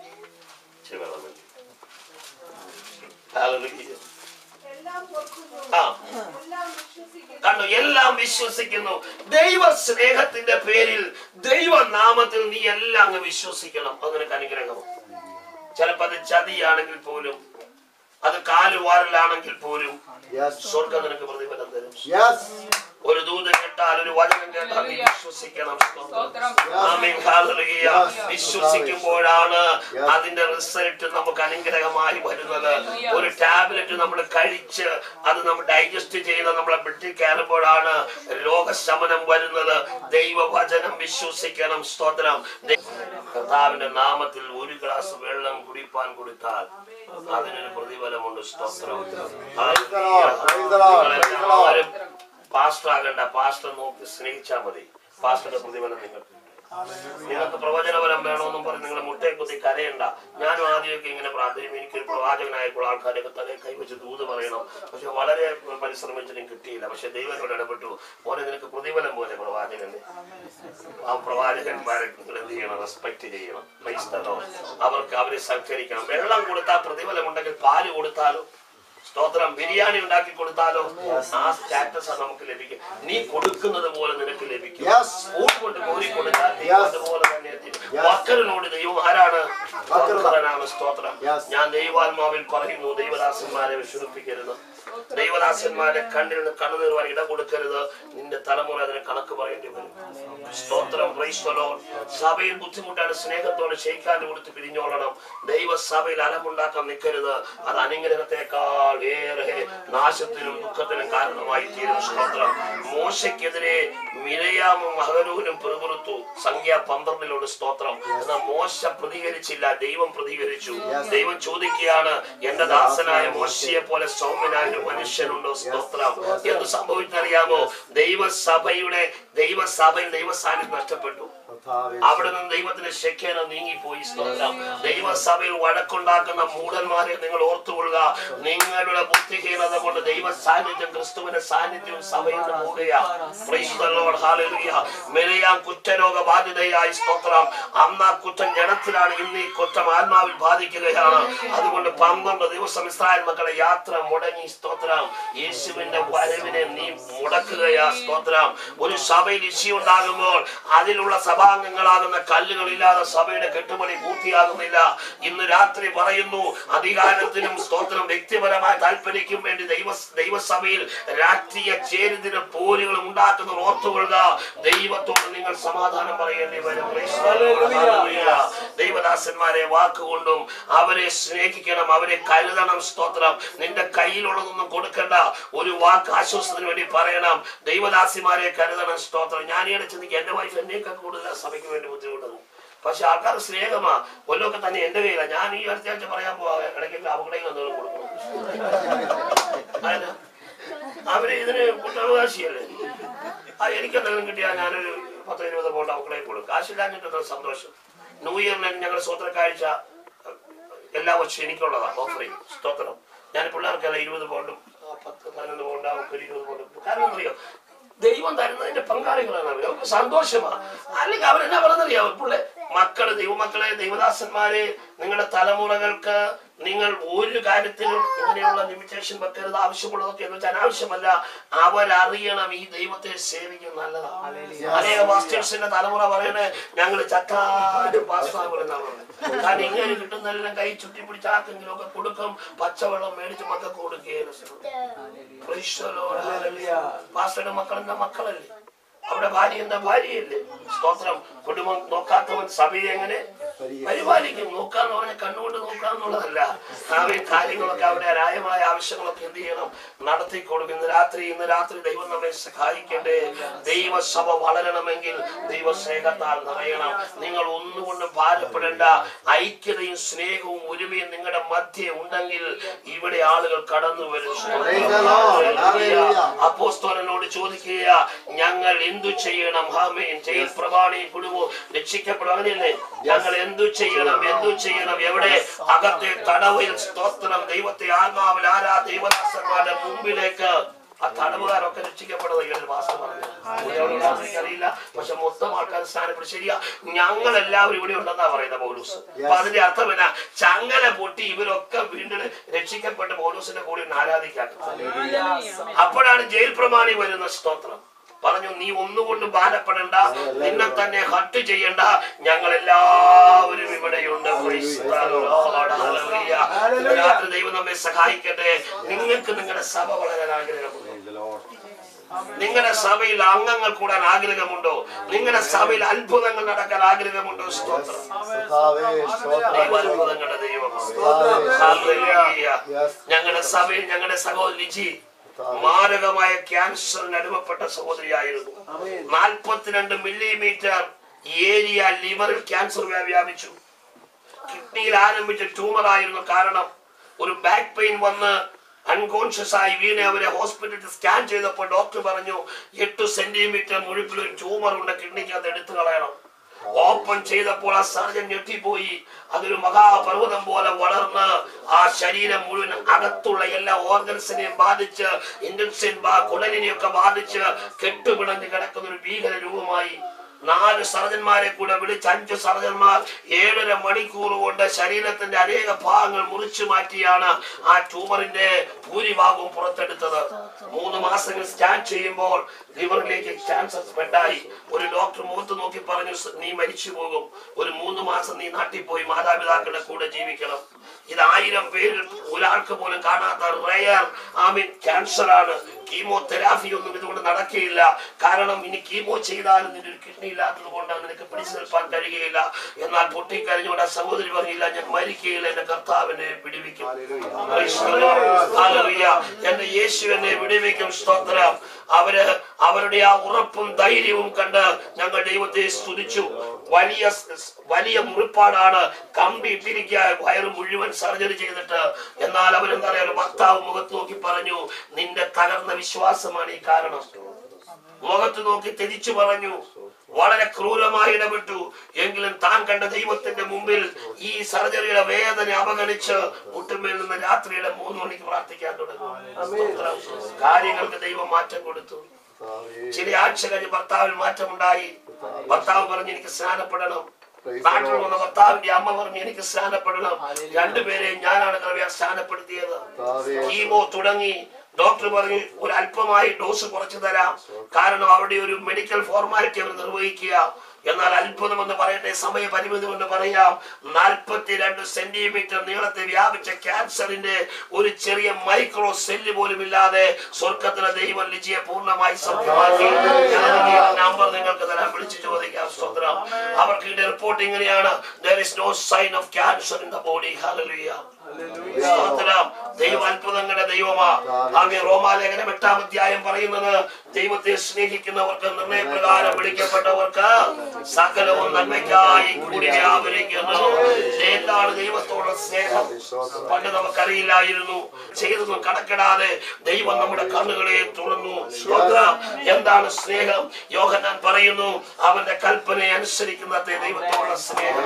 Hallelujah. എല്ലാം പൊറുക്കുന്നു ആ എല്ലാം വിശ്വസിക്കുന്നു കണ്ടു എല്ലാം വിശ്വസിക്കുന്നു ദൈവ സ്നേഹത്തിന്റെ പേരിൽ ദൈവനാമത്തിൽ നീ എല്ലാം അങ്ങ് വിശ്വസിക്കണം അത് നിനക്ക് അനുഗ്രഹം ചിലപ്പോ അത് ചതിയാണെങ്കിൽ പോലും അത് കാലുവാരലാണെങ്കിൽ പോലും Yes. സ്വർഗം നിനക്ക് പ്രതിഫലം തരും Yes. ഒരു ദൂത് കേട്ടാൽ ഒരു വചനം കേട്ടാൽ നീ വിശ്വസിക്കണം സ്തോത്രം. ആമേൻ. ഹല്ലേലൂയ. Yes. വിശ്വസിക്കുമ്പോഴാണ് Yes. അതിന്റെ റിസൾട്ട് നമുക്ക് അനുഗ്രഹമായി വരുന്നത് ഒരു ടാബ്ലറ്റ് നമ്മൾ കഴിച്ച് അത് നമ്മൾ ഡൈജസ്റ്റ് ചെയ്ത് നമ്മളെ ബ്ലഡിൽ കയറുമ്പോഴാണ് രോഗശമനം വരുന്നത് ദൈവവചനം വിശ്വസിക്കണം സ്തോത്രം ദൈ- കർത്താവിന്റെ നാമത്തിൽ ഒരു ഗ്ലാസ് വെള്ളം കുടിപ്പാൻ കൊടുത്താൽ അതിനൊരു പ്രതിഫലമുണ്ട് സ്തോത്രം Praise the Lord. Praise the Lord. Praise the Lord. ആരും പാസ്റ്റർ ആകണ്ട പാസ്റ്റർ നോക്കി സ്നേഹിച്ചാൽ മതി പാസ്റ്ററുടെ പ്രതിഫലം നിങ്ങൾക്ക് നിങ്ങൾക്ക് പ്രവചനപരം വേണമെന്നും പറഞ്ഞ് നിങ്ങൾ മുട്ടയെ കുത്തി കരയണ്ട ഞാനും ആദ്യമൊക്കെ ഇങ്ങനെ പ്രാർത്ഥിക്കും എനിക്കൊരു പ്രവാചകനായപ്പോൾ ആൾക്കാരൊക്കെ തലേ കൈവച്ച് ദൂത് പറയണം പക്ഷെ വളരെ പരിശ്രമിച്ചിട്ടും കിട്ടിയില്ല പക്ഷെ ദൈവനോട് ഇടപെട്ടു മോനെ നിനക്ക് പ്രതിഫലം പോലെ പ്രവാചകനെ ആ പ്രവാചകന്മാരെ നിങ്ങൾ എന്ത് ചെയ്യണം റെസ്പെക്ട് ചെയ്യണം Praise the Lord. അവർക്ക് അവരെ സൽക്കരിക്കണം വെള്ളം കൊടുത്താൽ പ്രതിഫലം ഉണ്ടെങ്കിൽ പാല് കൊടുത്താലോ സ്തോത്രം ബിരിയാണി ഉണ്ടാക്കി കൊടുത്താലോ ആ സ്റ്റാറ്റസ് നമുക്ക് ലഭിക്കും നീ കൊടുക്കുന്നത് പോലെ നിനക്ക് ലഭിക്കും Yes. സ്പൂൺ കൊണ്ട് കോരി കൊടുത്താൽ നീ Yes. അതുപോലെ തന്നെ എത്തിക്കും. Yes. വക്കറിനോട് ദൈവം ആരാണ് വക്കറ്. വക്കറനാണ് സ്തോത്രം Yes. ഞാൻ ദൈവാത്മാവിൽ പറയുന്നു ദൈവദാസന്മാരെ വിഷമിപ്പിക്കരുത് ദൈവദാസന്മാരെ കണ്ണിൽ നിന്ന് കണ്ണുനീർവാൻ ഇട കൊടുക്കരുത് നിന്റെ തലമുറ അതിന് കണക്ക് പറയേണ്ടി വരും സ്തോത്രം praise the Lord. സഭയിൽ ബുദ്ധിമുട്ടാണ് സ്നേഹത്തോടെ ഷെയ്ക്കാൻ്റെ കൊടുത്ത് പിരിഞ്ഞോളണം ദൈവസഭയിൽ അലമുണ്ടാക്കാൻ നിൽക്കരുത് അത് അനുഗ്രഹത്തെക്കാൾ ഏറെ നാശത്തിനും ദുഃഖത്തിനും കാരണമായി തീരും സ്തോത്രം മോശയ്ക്കെതിരെ മിരയാമും അഹരൂനും പിറുപിറുത്തു സംഖ്യ പന്ത്രണ്ടിലോട് സ്തോത്രം എന്നാൽ മോശ പ്രതികരിച്ചില്ല ദൈവം പ്രതികരിച്ചു ദൈവം ചോദിക്കുകയാണ് എന്റെ ദാസനായ മോശയെ പോലെ സൗമ്യനായ ഒരു മനുഷ്യനുണ്ടോ സ്തോത്രം എന്ന് സംഭവിച്ചറിയാമോ ദൈവസഭയുടെ ദൈവസഭയിൽ ദൈവസാന്നിധ്യം നഷ്ടപ്പെട്ടു കർത്താവേ അവിടെ നിന്ന് ദൈവത്തിന്റെ ശക്യന നീങ്ങിപ്പോയി സ്തോത്രം ദൈവസഭയിൽ വഴക്കുണ്ടാക്കുന്ന മൂഢന്മാരെ നിങ്ങൾ ഓർത്തുകൊള്ളുക നിങ്ങളുടെ ബുദ്ധിഹീനത കൊണ്ട് ദൈവ സാന്നിധ്യം ക്രിസ്തുവിന്റെ സാന്നിധ്യവും സഭയിൽ നിന്ന് പോവുകയാ Praise the Lord. Hallelujah. മെറിയാം കുറ്റരോഗ ബാധിതയായി സ്തോത്രം അന്ന് ആ കുറ്റം ജനത്തിലാണ് ഇന്ന് ഈ കുറ്റം ആത്മാവിൽ ബാധിക്കുകയാണ് അതുകൊണ്ട് പന്ത്രണ്ട് ദിവസം ഇസ്രായേൽ മക്കളെ യാത്ര മുടങ്ങി സ്തോത്രം യേശുവിന്റെ വരവിനെ നീ മുടക്കുകയാ സ്തോത്രം ഒരു സഭയിൽ ഇശി ഉണ്ടാകുമ്പോൾ അതിലുള്ള സഭാംഗങ്ങളാകുന്ന കല്ലുകളില്ലാതെ സഭയുടെ കെട്ടുപണി പൂർത്തിയാകുന്നില്ല ഇന്ന് രാത്രി പറയുന്നു അധികാരത്തിനും സ്തോത്രം വ്യക്തിപരമായ താല്പര്യക്കും വേണ്ടി ദൈവ ദൈവസഭയിൽ രാഷ്ട്രീയ ചേരുതിന് പോരുകളും ഉണ്ടാക്കുന്ന ഓർത്തുകൊള്ളുക ദൈവത്തോട് നിങ്ങൾ സമാധാനം പറയേണ്ടി വരും Praise the Lord. Hallelujah. ദൈവദാസന്മാരെ വാക്കുകൊണ്ടും അവരെ സ്നേഹിക്കണം അവരെ കരുതണം സ്തോത്രം നിന്റെ കയ്യിലുള്ളതൊന്നും കൊടുക്കണ്ട ഒരു വാക്ക് ആശ്വാസത്തിന് വേണ്ടി പറയണം ദൈവദാസിമാരെ കരുതണം സ്തോത്രം ഞാൻ ഈയിടെ ചിന്തിക്കുക എന്റെ വൈഫ് എന്നേക്കാൾ കൂടുതൽ സഭയ്ക്ക് വേണ്ടി ബുദ്ധിമുട്ടുന്നു പക്ഷെ ആൾക്കാർ സ്നേഹമാ കൊല്ലമൊക്കെ തന്നെ എന്റെ കയ്യിലാണ് ഞാൻ ഈ അടുത്ത ആഴ്ച പറയാൻ പോവാ ഇടയ്ക്കൊക്കെ അവരുടെയും എന്തെങ്കിലും കൊടുക്കണം അതിന് അവര് ഇതിന് കുറ്റാവകാശിയല്ലേ ആ എനിക്ക് എന്തെങ്കിലും കിട്ടിയാൽ ഞാനൊരു പത്ത് ഇരുപത് പൗണ്ട് അവക്കളെ കൊടുക്കും കാശില്ലാഞ്ഞിട്ട് സന്തോഷം ന്യൂ ഇയറിന് ഞങ്ങൾ സ്വത്ര കാഴ്ച എല്ലാ വർഷവും എനിക്കുള്ളതാണ് ഓഫറിങ് സ്തോത്രം ഞാൻ പിള്ളേർക്കല്ല ഇരുപത് പൗണ്ടും ആ, പത്ത് പതിനൊന്ന് പൗണ്ട് അവർക്ക് ഒരു ഇരുപത് പൗണ്ടും കാരണം അറിയോ ദൈവം തരുന്നതിന്റെ പങ്കാളികളാണ് അവർ അവർക്ക് സന്തോഷമാണ് അല്ലെങ്കിൽ അവരെന്നാ പറഞ്ഞറിയാം പിള്ളേ മക്കള് ദൈവമക്കളെ ദൈവദാസന്മാരെ നിങ്ങളുടെ തലമുറകൾക്ക് നിങ്ങൾ ഒരു കാര്യത്തിലും ഇങ്ങനെയുള്ള ലിമിറ്റേഷൻ വെക്കരുത് ആവശ്യമുള്ളതൊക്കെ എന്ന് വെച്ചാൽ അനാവശ്യമല്ല അവരറിയണം ഈ ദൈവത്തെ സേവിക്കുന്നത് നല്ലതാണ് അനേക മാസ്റ്റേഴ്സിന്റെ തലമുറ പറയണേ ഞങ്ങൾ ചക്കാരും പാസ്സാകുമെന്നാണ് പറയുന്നത് കാരണം ഇങ്ങനെ കിട്ടുന്നതെല്ലാം കൈ ചുറ്റി പിടിച്ച് ആർക്കെങ്കിലും ഒക്കെ കൊടുക്കും പച്ചവെള്ളം മേടിച്ച് മക്കൾക്ക് കൊടുക്കുകയും പാസ്റ്ററുടെ മക്കൾ എന്താ മക്കളല്ലേ അവിടെ ഭാര്യ എന്താ ഭാര്യയല്ലേ സ്തോത്രം കുടുംബം നോക്കാത്തവൻ സഭയെ എങ്ങനെ പരിപാലിക്കും നോക്കാന്ന് പറഞ്ഞ കണ്ണുകൊണ്ട് നോക്കാന്നുള്ളതല്ല അവൻ കാര്യങ്ങളൊക്കെ അവിടെ ന്യായമായ ആവശ്യങ്ങളൊക്കെ എന്ത് ചെയ്യണം നടത്തി കൊടുക്കും ഇന്ന് രാത്രി ഇന്ന് രാത്രി ദൈവം നമ്മെ സഹായിക്കട്ടെ ദൈവസഭ വളരണമെങ്കിൽ ദൈവസ്നേഹത്താൽ നിറയണം നിങ്ങൾ ഒന്നുകൊണ്ടും ഭാരപ്പെടേണ്ട ഐക്യതയും സ്നേഹവും ഒരുമയും നിങ്ങളുടെ മധ്യേ ഉണ്ടെങ്കിൽ ഇവിടെ ആളുകൾ കടന്നു വരും Praise the Lord. Hallelujah. അപ്പോസ്തോലനോട് ചോദിക്കുക ഞങ്ങൾ എന്തു ചെയ്യണം ഹാമേൻ ജയിൽ പ്രമാണി കുടുംബം രക്ഷിക്കപ്പെടും അങ്ങനെയല്ലേ ഞങ്ങൾ എന്തു ചെയ്യണം എന്തു ചെയ്യണം എവിടെ അകത്തെ തടവിൽ സ്തോത്രം ദൈവത്തെ ആത്മാവിൽ ആരാ ദൈവദാസന്മാരുടെ മുമ്പിലേക്ക് ആ തടവുകാരൊക്കെ രക്ഷിക്കപ്പെടുന്നത് ഏഴ് മാസം അറിയില്ല പക്ഷെ മൊത്തം ആൾക്കാർ സ്ഥാനപ്പെട്ട് ശരിയാ ഞങ്ങൾ എല്ലാവരും ഇവിടെ ഉണ്ടെന്നാ പറയുന്നത് പൗലൂസ് അപ്പൊ അതിന്റെ അർത്ഥം എന്നാ ചങ്ങല പൊട്ടി ഇവരൊക്കെ വീണ്ടും രക്ഷിക്കപ്പെട്ട് പൗലൂസിന്റെ കൂടെ ഒന്ന് ആരാധിക്കാൻ അപ്പോഴാണ് ജയിൽ പ്രമാണി വരുന്ന സ്തോത്രം പറഞ്ഞു നീ ഒന്നുകൊണ്ടും ഭാരപ്പെടണ്ട നിന്നെ തന്നെ ഹട്ട് ചെയ്യണ്ട ഞങ്ങൾ എല്ലാവരും ഇവിടെയുണ്ട് Praise the Lord. Hallelujah. രാത്രി ദൈവം നമ്മെ സഹായിക്കട്ടെ നിങ്ങൾക്ക് നിങ്ങളുടെ സഭ വളരാൻ ആഗ്രഹമുണ്ടോ Praise the Lord. നിങ്ങളുടെ സഭയിൽ അംഗങ്ങൾ കൂടാൻ ആഗ്രഹമുണ്ടോ നിങ്ങളുടെ സഭയിൽ അത്ഭുതങ്ങൾ നടക്കാൻ ആഗ്രഹമുണ്ടോ സ്തോത്രം കർത്താവേ, സ്തോത്രം. ദൈവം അത്ഭുതങ്ങളുടെ ദൈവമാണ് കർത്താവേ, Hallelujah. Yes. ഞങ്ങളുടെ സഭയിൽ ഞങ്ങളുടെ സഹോദരി ലിജി മാരകമായ ക്യാൻസറിന് അടിമപ്പെട്ട സഹോദരിയായിരുന്നു നാൽപ്പത്തിരണ്ട് മില്ലിമീറ്റർ ഏരിയ ലിവറിൽ ക്യാൻസർ വ്യാ- വ്യാപിച്ചു കിഡ്നിയിൽ ആരംഭിച്ച ട്യൂമർ ആയിരുന്നു കാരണം ഒരു ബാക്ക് പെയിൻ വന്ന് അൺകോൺഷ്യസ് ആയി വീണെ അവരെ ഹോസ്പിറ്റലിൽ സ്കാൻ ചെയ്തപ്പോൾ ഡോക്ടർ പറഞ്ഞു എട്ട് സെന്റിമീറ്റർ മുഴുപ്പിൽ ഒരു ട്യൂമർ ഉണ്ട് കിഡ്നിക്ക് അത് എടുത്തു കളയണം ഓപ്പൺ ചെയ്തപ്പോൾ ആ സർജൻ ഞെട്ടിപ്പോയി അതൊരു മഹാപർവ്വതം പോലെ വളർന്ന് ആ ശരീരം മുഴുവൻ അകത്തുള്ള എല്ലാ ഓർഗൻസിനെയും ബാധിച്ച് ഇൻഡൻസിൻ കുടലിനെയൊക്കെ ബാധിച്ച് കെട്ടുപിണഞ്ഞ് കിടക്കുന്ന ഒരു ഭീകര രൂപമായി നാല് സർജന്മാരെ കൂടെ വിളിച്ച് അഞ്ച് സർജന്മാർ ഏഴര മണിക്കൂർ കൊണ്ട് ശരീരത്തിന്റെ അനേക ഭാഗങ്ങൾ മുറിച്ചു മാറ്റിയാണ് ആ ട്യൂമറിന്റെ ഭൂരിഭാഗവും പുറത്തെടുത്തത് മൂന്ന് മാസങ്ങൾ സ്കാൻ ചെയ്യുമ്പോൾ ലിവറിലേക്ക് ക്യാൻസർ സ്പ്രെഡായി ഒരു ഡോക്ടർ മുഖത്ത് നോക്കി പറഞ്ഞു "സ- നീ മരിച്ചു പോകും ഒരു മൂന്ന് മാസം നീ നാട്ടിൽ പോയി മാതാപിതാക്കളുടെ കൂടെ ജീവിക്കണം ഇത് ആയിരം പേരിൽ ഒരാൾക്ക് പോലും കാണാത്ത റയർ ആമീൻ ക്യാൻസർ ആണ് കീമോ തെറാപ്പി ഒന്നും ഇതുകൊണ്ട് നടക്കുകയില്ല കാരണം ഇനി കീമോ ചെയ്താലും നിന്റെ ഒരു കിഡ്നി ഇല്ലാത്തത് കൊണ്ട് നിനക്ക് പിടിച്ചു നിൽപ്പാൻ കഴിയുകയില്ല എന്നാൽ പൊട്ടിക്കരഞ്ഞുകൊണ്ട് ആ സഹോദരി പറഞ്ഞില്ല ഞാൻ മരിക്കുകയില്ല എന്റെ കർത്താവിനെ പിടിവിക്കും Praise the Lord. Hallelujah. എന്റെ യേശു എന്നെ വിടുവിക്കും സ്തോത്രം അവര് അവരുടെ ആ ഉറപ്പും ധൈര്യവും കണ്ട് ഞങ്ങൾ ദൈവത്തെ സ്തുതിച്ചു വലിയ വലിയ മുറിപ്പാടാണ് കമ്പി ഇട്ടിരിക്കുക വയറ് മുഴുവൻ സർജറി ചെയ്തിട്ട് എന്നാൽ അവരെന്താ പറയാ ഭർത്താവ് മുഖത്ത് നോക്കി പറഞ്ഞു നിന്റെ തകർന്ന വിശ്വാസമാണ് ഈ കാരണം മുഖത്ത് നോക്കി തിരിച്ചു പറഞ്ഞു വളരെ ക്രൂരമായി ഇടപെട്ടു എങ്കിലും താൻ കണ്ട ദൈവത്തിന്റെ മുമ്പിൽ ഈ സർജറിയുടെ വേദന അവഗണിച്ച് മുട്ടുമേൽ നിന്ന് രാത്രിയുടെ മൂന്ന് മണിക്ക് പ്രാർത്ഥിക്കാൻ തുടങ്ങി സ്തോത്രം. കാര്യങ്ങൾക്ക് ദൈവം മാറ്റം കൊടുത്തു ചില ആഴ്ച കഴിഞ്ഞ് ഭർത്താവിൽ മാറ്റമുണ്ടായി ഭർത്താവ് പറഞ്ഞു എനിക്ക് സ്നാനപ്പെടണം നാട്ടിൽ വന്ന ഭർത്താവിന്റെ അമ്മ പറഞ്ഞു എനിക്ക് സ്നാനപ്പെടണം രണ്ടുപേരെയും ഞാനാണ് കൃപയാ സ്നാനപ്പെടുത്തിയത് കീമോ തുടങ്ങി ഡോക്ടർ പറഞ്ഞു ഒരു അല്പമായി ഡോസ് കുറച്ചു തരാം കാരണം അവരുടെ ഒരു മെഡിക്കൽ ഫോർമാലിറ്റി അവർ നിർവഹിക്കുക എന്നാൽ അത്ഭുതം എന്ന് പറയട്ടെ സമയപരിമിതി കൊണ്ട് പറയാം നാൽപ്പത്തിരണ്ട് സെന്റിമീറ്റർ നീളത്തെ വ്യാപിച്ച ക്യാൻസറിന്റെ ഒരു ചെറിയ മൈക്രോ സെല്ല് പോലും ഇല്ലാതെ സ്വർഗത്തിലെ ദൈവം ലിജിയെ പൂർണ്ണമായി സത്യമാക്കി നമ്പർ നിങ്ങൾക്ക് തരാൻ വിളിച്ചു ചോദിക്കാം സ്വന്തം അവർക്ക് ഇതിന്റെ റിപ്പോർട്ട് ഇങ്ങനെയാണ് there is no sign of cancer in the body hallelujah സ്തോത്രം ദൈവം അത്ഭുതങ്ങളുടെ ദൈവമാ ആകെ റോമാലേഖനം എട്ടാം അധ്യായം പറയുന്നത് ദൈവത്തെ സ്നേഹിക്കുന്നവർക്ക് നിർണയപ്രകാരം വിളിക്കപ്പെട്ടവർക്ക് സകലവും നന്മയ്ക്കായി കൂടി വ്യാപരിക്കുന്നു എന്താണ് ദൈവത്തോടുള്ള സ്നേഹം പണ്ട് നമുക്കറിയില്ലായിരുന്നു ചെയ്തൊന്നും കണക്കിടാതെ ദൈവം നമ്മുടെ കണ്ണുകളെ തുറന്നു സ്തോത്രം എന്താണ് സ്നേഹം യോഹന്നാൻ പറയുന്നു അവന്റെ കൽപ്പനയെ അനുസരിക്കുന്ന ദൈവത്തോടുള്ള സ്നേഹം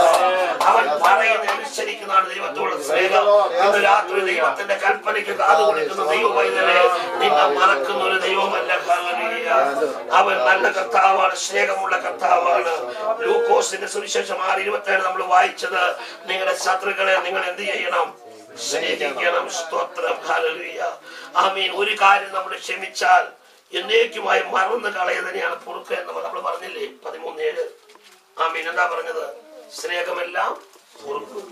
അവൻ പറയുന്ന അനുസരിക്കുന്നതാണ് ദൈവത്തോടുള്ള സ്നേഹം ഇന്ന് രാത്രി ദൈവത്തിന്റെ കൽപ്പനയ്ക്ക് കാതു കൊടുക്കുന്ന ദൈവവൈദ്യനെ നിന്നെ മറക്കുന്ന ഒരു ദൈവമല്ല ഹല്ലേലൂയ. അവൻ നല്ല കർത്താവാണ് സ്നേഹമുള്ള കർത്താവാണ് ലൂക്കോസിന്റെ സുവിശേഷം ആറ് ഇരുപത്തേഴ് നമ്മൾ വായിച്ചത് നിങ്ങളുടെ ശത്രുക്കളെ നിങ്ങൾ എന്ത് ചെയ്യണം സ്നേഹിക്കണം സ്തോത്രം ഹല്ലേലൂയ ആമീൻ ഒരു കാര്യം നമ്മൾ ക്ഷമിച്ചാൽ എന്നേക്കുമായി മറന്നു കളയുന്നതിനെയാണ് പൊറുക്കുക എന്ന് നമ്മൾ പറഞ്ഞില്ലേ പതിമൂന്നേഴ് ആമീൻ എന്താ പറഞ്ഞത് സ്നേഹമെല്ലാം പൊറുക്കും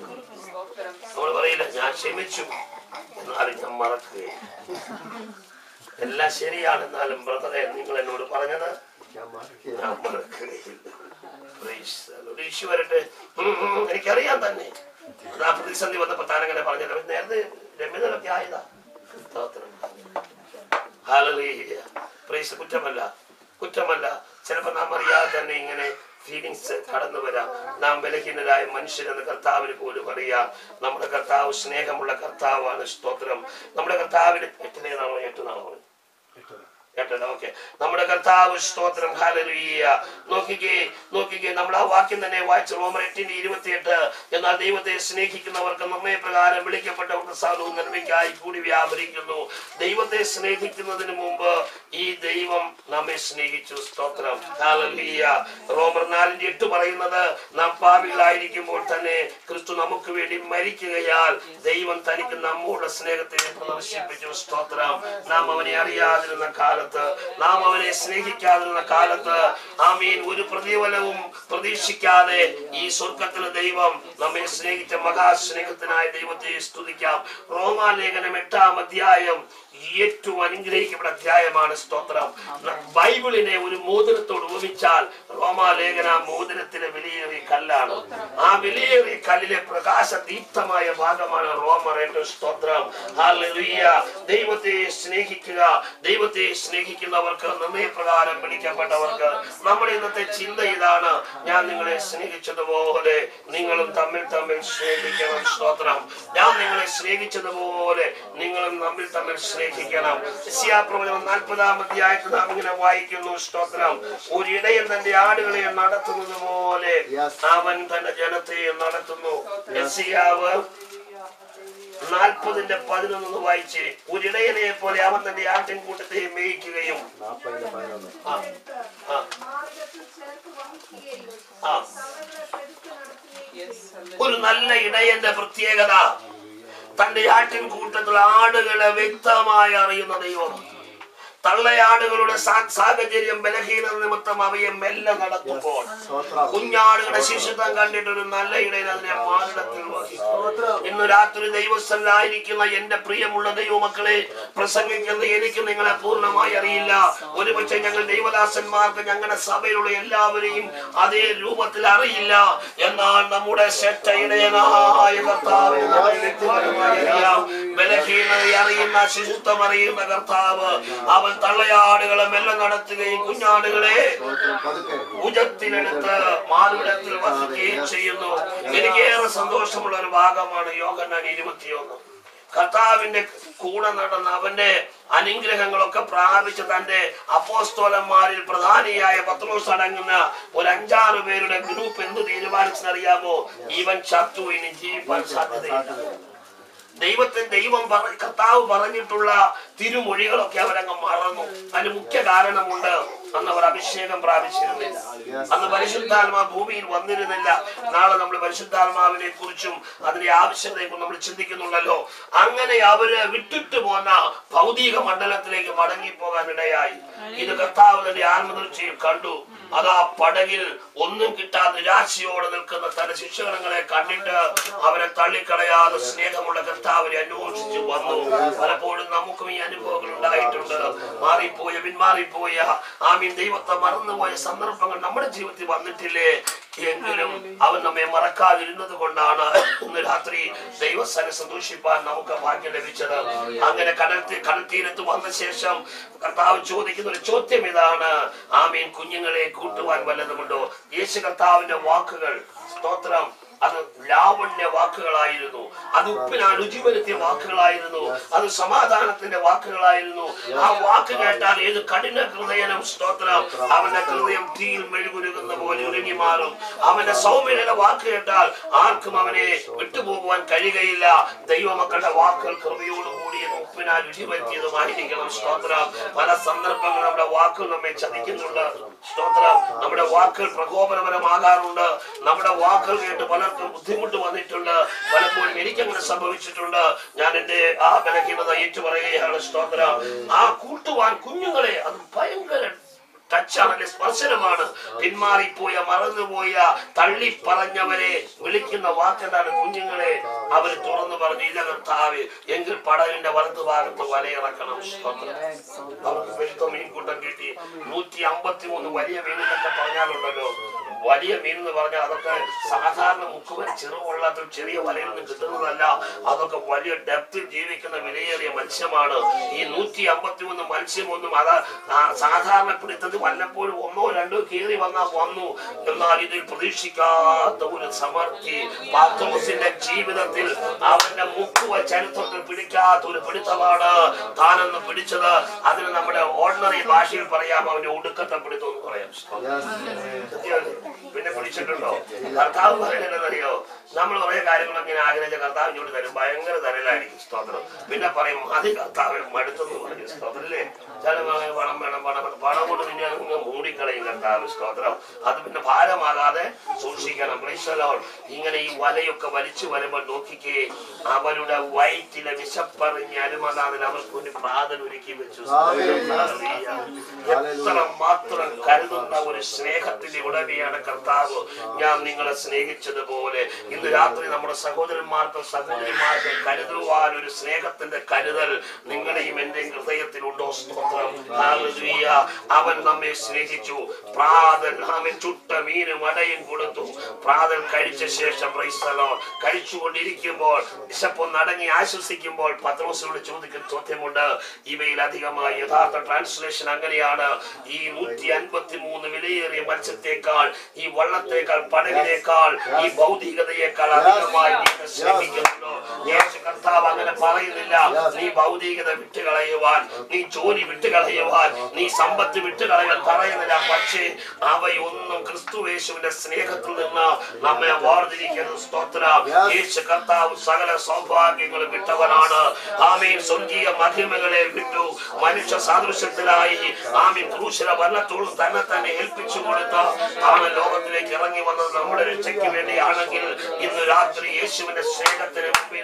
നമ്മൾ പറയില്ല ഞാൻ ക്ഷമിച്ചു എന്നാലും ഞാൻ മറക്കുകയില്ല എല്ലാം ശരിയാണ് എന്നാലും ബ്രദറെ നിങ്ങൾ എന്നോട് പറഞ്ഞത് ഞാൻ മറക്കുകയില്ല Praise the Lord. ഒരു ഇഷ്യൂ വരട്ടെ ഉം, ഉം, എനിക്കറിയാം തന്നെ അത് ആ പ്രതിസന്ധി വന്നപ്പോ താനങ്ങനെ പറഞ്ഞല്ലോ നേരത്തെ രമ്യതലൊക്കെ ആയതാ സ്തോത്രം. Hallelujah. Praise കുറ്റമല്ല കുറ്റമല്ല ചിലപ്പോ നാം അറിയാതെ തന്നെ ഇങ്ങനെ ഫീലിങ്സ് കടന്നു വരാം നാം ബലഹീനരായ മനുഷ്യരെന്ന് കർത്താവിന് പോലും അറിയാം നമ്മുടെ കർത്താവ് സ്നേഹമുള്ള കർത്താവാണ് സ്തോത്രം നമ്മുടെ കർത്താവിന് എട്ടിനേതാണോ എട്ടുനാണോ കേട്ടല്ലോ ഓക്കെ നമ്മുടെ കർത്താവ് സ്തോത്രം ഹാലലുയ്യ നോക്കിക്കേ നോക്കിക്കേ നമ്മൾ ആ വാക്യം തന്നെ വായിച്ചു റോമർ എട്ടിന്റെ ഇരുപത്തിയെട്ട് എന്നാൽ ദൈവത്തെ സ്നേഹിക്കുന്നവർക്ക് നിർണയപ്രകാരം വിളിക്കപ്പെട്ടവർക്ക് സർവ്വവും നന്മയ്ക്കായി കൂടി വ്യാപരിക്കുന്നു ദൈവത്തെ സ്നേഹിക്കുന്നതിന് മുമ്പ് ഈ ദൈവം നമ്മെ സ്നേഹിച്ചു സ്തോത്രം ഹാലലുയ്യ റോമർ നാലിന്റെ എട്ട് പറയുന്നത് നാം പാപികളായിരിക്കുമ്പോൾ തന്നെ ക്രിസ്തു നമുക്ക് വേണ്ടി മരിക്കുകയാൽ ദൈവം തനിക്ക് നമ്മോടുള്ള സ്നേഹത്തെ പ്രദർശിപ്പിച്ചു സ്തോത്രം നാം അവനെ അറിയാതിരുന്ന കാലത്ത് നാം അവനെ സ്നേഹിക്കാതിരുന്ന കാലത്ത് ആമീൻ ഒരു പ്രതിഫലവും പ്രതീക്ഷിക്കാതെ ഈ സ്വർഗത്തിലെ ദൈവം നമ്മെ സ്നേഹിച്ച മഹാസ്നേഹത്തിനായ ദൈവത്തെ സ്തുതിക്കാം റോമാലേഖനം എട്ടാം അധ്യായം ഏറ്റവും അനുഗ്രഹിക്കപ്പെട്ട അധ്യായമാണ് സ്തോത്രം ന- ബൈബിളിനെ ഒരു മോതിരത്തോട് ഉപമിച്ചാൽ റോമാലേഖന മോതിരത്തിലെ വിലയേറിയ കല്ലാണ് ആ വിലയേറിയ കല്ലിലെ പ്രകാശദീപ്തമായ ഭാഗമാണ് റോമറേറ്റ് സ്തോത്രം ഹല്ലേലൂയ ദൈവത്തെ സ്നേഹിക്കുക ദൈവത്തെ സ്നേഹിക്കുന്നവർക്ക് നിർണയപ്രകാരം വിളിക്കപ്പെട്ടവർക്ക് നമ്മുടെ ഇന്നത്തെ ചിന്ത ഇതാണ് ഞാൻ നിങ്ങളെ സ്നേഹിച്ചതുപോലെ നിങ്ങളും തമ്മിൽ തമ്മിൽ സ്നേഹിക്കണം സ്തോത്രം ഞാൻ നിങ്ങളെ സ്നേഹിച്ചതുപോലെ നിങ്ങളും തമ്മിൽ തമ്മിൽ സ്നേഹിക്കണം യശയ്യാപ്രവചനം നാൽപ്പതാം അധ്യായത്തിൽ നാം ഇങ്ങനെ വായിക്കുന്നു സ്തോത്രം ഒരു ഇടയൻ തന്റെ ആടുകളെ നടത്തുന്നത് പോലെ Yes. അവൻ തന്റെ ജനത്തെ നടത്തുന്നു യശയ്യാവ് നാൽപ്പതിന്റെ പതിനൊന്ന് വായിച്ച് ഒരിടയനെ പോലെ അവൻ തന്റെ ആട്ടിൻകൂട്ടത്തെ മേയിക്കുകയും നാൽപ്പതിന്റെ പതിനൊന്ന് ആ, ആ, മാർഗത്തിൽ ചേർത്ത് വഹിക്കുകയും ആ. സഭകളെ പെരുത്ത് നടത്തുകയും ഒരു നല്ല ഇടയന്റെ പ്രത്യേകത തന്റെ ആട്ടിൻകൂട്ടത്തിൽ ആടുകളെ വ്യക്തമായി അറിയുന്ന ദൈവം തള്ളയാടുകളുടെ സാ- സാഹചര്യം ബലഹീനത നിമിത്തം അവയെ മെല്ലെ നടത്തുമ്പോൾ സ്തോത്രം കുഞ്ഞാടുകളുടെ ശിശുത്വം കണ്ടിട്ട് ഒരു നല്ല ഇടയിൽ അതിനെ മാനിടത്തിൽ വഹിക്കും ഇന്ന് രാത്രി ദൈവസ്ഥലായിരിക്കുന്ന എന്റെ പ്രിയമുള്ള ദൈവമക്കളെ പ്രസംഗിക്കുന്ന എനിക്ക് നിങ്ങളെ പൂർണ്ണമായി അറിയില്ല ഒരുപക്ഷെ ഞങ്ങൾ ദൈവദാസന്മാർക്ക് ഞങ്ങളുടെ സഭയിലുള്ള എല്ലാവരെയും അതേ രൂപത്തിൽ അറിയില്ല എന്നാൽ നമ്മുടെ ശക്തയിടയനായ കർത്താവിനെ നമ്മളെ വ്യക്തിപരമായി അറിയാം ബലഹീനതയെ അറിയുന്ന ശിശുത്വം അറിയുന്ന കർത്താവ് അവൻ തള്ളയാടുകളെ മെല്ലെ നടത്തുകയും കുഞ്ഞാടുകളെ സ്തോത്രം പതുക്കെ ഭുജത്തിനെടുത്ത് മാറിടത്തിൽ വസിക്കുകയും ചെയ്യുന്നു എനിക്കേറെ സന്തോഷമുള്ള ഒരു ഭാഗമാണ് യോഗന്നാൻ ഇരുപത്തിയൊന്ന് കർത്താവിന്റെ കൂടെ നടന്ന അവന്റെ അനുഗ്രഹങ്ങളൊക്കെ പ്രാപിച്ച് തന്റെ അപ്പോസ്തോലന്മാരിൽ പ്രധാനിയായ പത്രോസ് അടങ്ങുന്ന ഒരു അഞ്ചാറ് പേരുടെ ഗ്രൂപ്പ് എന്ത് തീരുമാനിച്ചെന്നറിയാമോ ഇവൻ ചത്തു ഇനി ജീവിക്കാൻ സാധ്യതയില്ല ദൈവത്തിന് ദൈവം പറ കർത്താവ് പറഞ്ഞിട്ടുള്ള തിരുമൊഴികളൊക്കെ അവരങ്ങ് മറന്നു അതിന് മുഖ്യ കാരണമുണ്ട് അന്ന് അവർ അഭിഷേകം പ്രാപിച്ചിരുന്നില്ല അന്ന് പരിശുദ്ധാത്മാ ഭൂമിയിൽ വന്നിരുന്നില്ല നാളെ നമ്മൾ പരിശുദ്ധാത്മാവിനെ കുറിച്ചും അതിന്റെ ആവശ്യകതയെ കുറിച്ചും നമ്മൾ ചിന്തിക്കുന്നുണ്ടല്ലോ അങ്ങനെ അവര് വിട്ടിട്ട് പോന്ന ഭൗതിക മണ്ഡലത്തിലേക്ക് മടങ്ങിപ്പോകാൻ ഇടയായി ഇത് കർത്താവ് തന്റെ ആത്മതീർച്ചയിൽ കണ്ടു അതാ പടകിൽ ഒന്നും കിട്ടാതെ നിരാശയോടെ നിൽക്കുന്ന തന്റെ ശിക്ഷകണങ്ങളെ കണ്ടിട്ട് അവരെ തള്ളിക്കളയാതെ സ്നേഹമുള്ള കർത്താവിനെ അന്വേഷിച്ചു വന്നു പലപ്പോഴും നമുക്കും ഈ അനുഭവങ്ങൾ ഉണ്ടായിട്ടുണ്ട് മാറിപ്പോയ പിന്മാറിപ്പോയ ആമീൻ ദൈവത്തെ മറന്നുപോയ സന്ദർഭങ്ങൾ നമ്മുടെ ജീവിതത്തിൽ വന്നിട്ടില്ലേ എങ്കിലും അവൻ നമ്മെ മറക്കാതിരുന്നത് കൊണ്ടാണ് ഇന്ന് രാത്രി ദൈവസ്ഥനെ സന്തോഷിപ്പാൻ നമുക്ക് ഭാഗ്യം ലഭിച്ചത് അങ്ങനെ കടൽ തീ- കടൽ തീരത്ത് വന്ന ശേഷം കർത്താവ് ചോദിക്കുന്ന ഒരു ചോദ്യം ഇതാണ് ആമീൻ കുഞ്ഞുങ്ങളെ കൂട്ടുവാൻ വല്ലതുമുണ്ടോ യേശു കർത്താവിന്റെ വാക്കുകൾ സ്തോത്രം അത് ലാവണ്യ വാക്കുകളായിരുന്നു അത് ഉപ്പിനാൽ രുചി വരുത്തിയ വാക്കുകളായിരുന്നു അത് സമാധാനത്തിന്റെ വാക്കുകളായിരുന്നു ആ വാക്ക് കേട്ടാൽ ഏത് കഠിന ഹൃദയനും സ്തോത്രം അവന്റെ ഹൃദയം തീയിൽ മെഴുകുരുകുന്ന പോലെ ഉരുങ്ങി മാറും അവന്റെ സൗമ്യയുടെ വാക്ക് കേട്ടാൽ ആർക്കും അവനെ വിട്ടുപോകുവാൻ കഴിയുകയില്ല ദൈവമക്കളുടെ വാക്കുകൾ കൃപയോട് കൂടിയതും ഉപ്പിനാൽ രുചി വരുത്തിയതുമായിരിക്കണം സ്തോത്രം പല സന്ദർഭങ്ങളിൽ നമ്മുടെ വാക്കുകൾ നമ്മെ ചതിക്കുന്നുണ്ട് സ്തോത്രം നമ്മുടെ വാക്കുകൾ പ്രകോപനപരമാകാറുണ്ട് നമ്മുടെ വാക്കുകൾ കേട്ട് പലർക്കും ബുദ്ധിമുട്ട് വന്നിട്ടുണ്ട് പലപ്പോഴും എനിക്കങ്ങനെ സംഭവിച്ചിട്ടുണ്ട് ഞാൻ എന്റെ ആ ബലഹീനത ഏറ്റുപറയുകയാണ് സ്തോത്രം ആ കൂട്ടുവാൻ കുഞ്ഞുങ്ങളെ അത് ഭയങ്കര ടച്ചാണ് സ്പർശനമാണ് പിന്മാറിപ്പോയ മറന്നുപോയ തള്ളി പറഞ്ഞവരെ വിളിക്കുന്ന വാക്കെന്താണ് കുഞ്ഞുങ്ങളെ അവർ തുറന്നു പറഞ്ഞു ഇല്ല കർത്താവ് എങ്കിൽ പടവിന്റെ വലതു ഭാഗത്ത് വലയിറക്കണം സ്തോത്രം അവർക്ക് വെളുത്ത മീൻകൂട്ടം കിട്ടി നൂറ്റി അമ്പത്തി മൂന്ന് വലിയ മീൻ എന്നൊക്കെ പറഞ്ഞാലുണ്ടല്ലോ വലിയ മീൻ എന്ന് പറഞ്ഞാൽ അതൊക്കെ സാധാരണ മുക്കുവൻ ചെറുകൊള്ളാത്ത ചെറിയ വലയിൽ നിന്ന് കിട്ടുന്നതല്ല അതൊക്കെ വലിയ ഡെപ്തിൽ ജീവിക്കുന്ന വിലയേറിയ മത്സ്യമാണ് ഈ നൂറ്റി അമ്പത്തി മൂന്ന് മത്സ്യമൊന്നും അത് ആ സാധാരണ പിടുത്തത് വല്ലപ്പോഴും ഒന്നോ രണ്ടോ കീറി വന്നാൽ വന്നു എന്നാൽ ഇതിൽ പ്രതീക്ഷിക്കാത്ത ഒരു സമർത്ഥി പാത്രോസിന്റെ ജീവിതത്തിൽ അവന്റെ മുക്കുവ ചരിത്രത്തിൽ പിടിക്കാത്ത ഒരു പിടുത്തമാണ് താനെന്ന് പിടിച്ചത് അതിന് നമ്മുടെ ഓർഡിനറി ഭാഷയിൽ പറയാം അവന്റെ ഒടുക്കത്തെ പിടുത്തം എന്ന് പറയാം പിന്നെ പിടിച്ചിട്ടുണ്ടോ കർത്താവ് പറയുന്നതെന്നറിയോ നമ്മൾ കുറെ കാര്യങ്ങൾ ഇങ്ങനെ ആഗ്രഹിച്ച കർത്താവ് ഇങ്ങോട്ട് തരും ഭയങ്കര തരലായിരിക്കും സ്തോത്രം പിന്നെ പറയും അത് കർത്താവ് മടുത്തെന്ന് പറയും സ്തോത്രം അല്ലേ ചില വേണം പണം വേണം പണം വേണം പണം കൊണ്ട് പിന്നെ അങ്ങ് മൂടിക്കളയും കർത്താവ് സ്തോത്രം അത് പിന്നെ ഭാരമാകാതെ സൂക്ഷിക്കണം Praise the Lord. ഇങ്ങനെ ഈ വലയൊക്കെ വലിച്ചു വരുമ്പോൾ നോക്കിക്കേ അവരുടെ വയറ്റിലെ വിശപ്പറിഞ്ഞ് അരുമനാഥൻ അവർക്ക് ഒരു പ്രാതൽ ഒരുക്കി വെച്ചു എത്ര മാത്രം കരുതുന്ന ഒരു സ്നേഹത്തിന്റെ ഉടമയാണ് കർത്താവ് ഞാൻ നിങ്ങളെ സ്നേഹിച്ചതുപോലെ ഇന്ന് രാത്രി നമ്മുടെ സഹോദരന്മാർക്കും സഹോദരിമാർക്കും കരുതുവാൻ ഒരു സ്നേഹത്തിന്റെ കരുതൽ നിങ്ങളുടെയും എന്റെയും ഹൃദയത്തിലുണ്ടോ സ്തോത്രം ഹല്ലേലൂയ. അവൻ നമ്മെ സ്നേഹിച്ചു പ്രാതൽ അവൻ ചുട്ട മീനും അടയും കൊടുത്തു പ്രാതൽ കഴിച്ച ശേഷം praise the Lord. കഴിച്ചുകൊണ്ടിരിക്കുമ്പോൾ വിശപ്പൊന്ന് അടങ്ങി ആശ്വസിക്കുമ്പോൾ പത്രോസിനോട് ചോദിക്കുന്ന ചോദ്യമുണ്ട് ഇവയിൽ അധികമായി യഥാർത്ഥ ട്രാൻസ്ലേഷൻ അങ്ങനെയാണ് ഈ നൂറ്റി അൻപത്തി മൂന്ന് വിലയേറിയ മത്സ്യത്തെക്കാൾ ഈ വള്ളത്തേക്കാൾ പടകിനേക്കാൾ ഈ ഭൗതികതയേക്കാൾ അധികമായി നീ എന്നെ സ്നേഹിക്കുന്നുണ്ടോ യേശു കർത്താവ് അങ്ങനെ പറയുന്നില്ല നീ ഭൗതികത വിട്ടുകളയുവാൻ നീ ജോലി വിട്ടുകളയുവാൻ നീ സമ്പത്ത് വിട്ടുകളയാൻ പറയുന്നില്ല പക്ഷേ അവയൊന്നും ക്രിസ്തു യേശുവിന്റെ സ്നേഹത്തിൽ നിന്ന് നമ്മെ വേർതിരിക്കരുത് സ്തോത്രം യേശു കർത്താവ് സകല സൗഭാഗ്യങ്ങളും വിട്ടവനാണ് ആമീൻ സ്വർഗീയ മഹിമകളെ വിട്ടു മനുഷ്യ സാദൃശ്യത്തിലായി ആമീൻ ക്രൂശിലെ വർണ്ണത്തോളം തന്നെ തന്നെ ഏൽപ്പിച്ചു കൊടുത്ത ആണ് ലോകത്തിലേക്ക് ഇറങ്ങി വന്നത് നമ്മുടെ രക്ഷയ്ക്ക് വേണ്ടിയാണെങ്കിൽ ഇന്ന് രാത്രി യേശുവിന്റെ സ്നേഹത്തിന് മുമ്പിൽ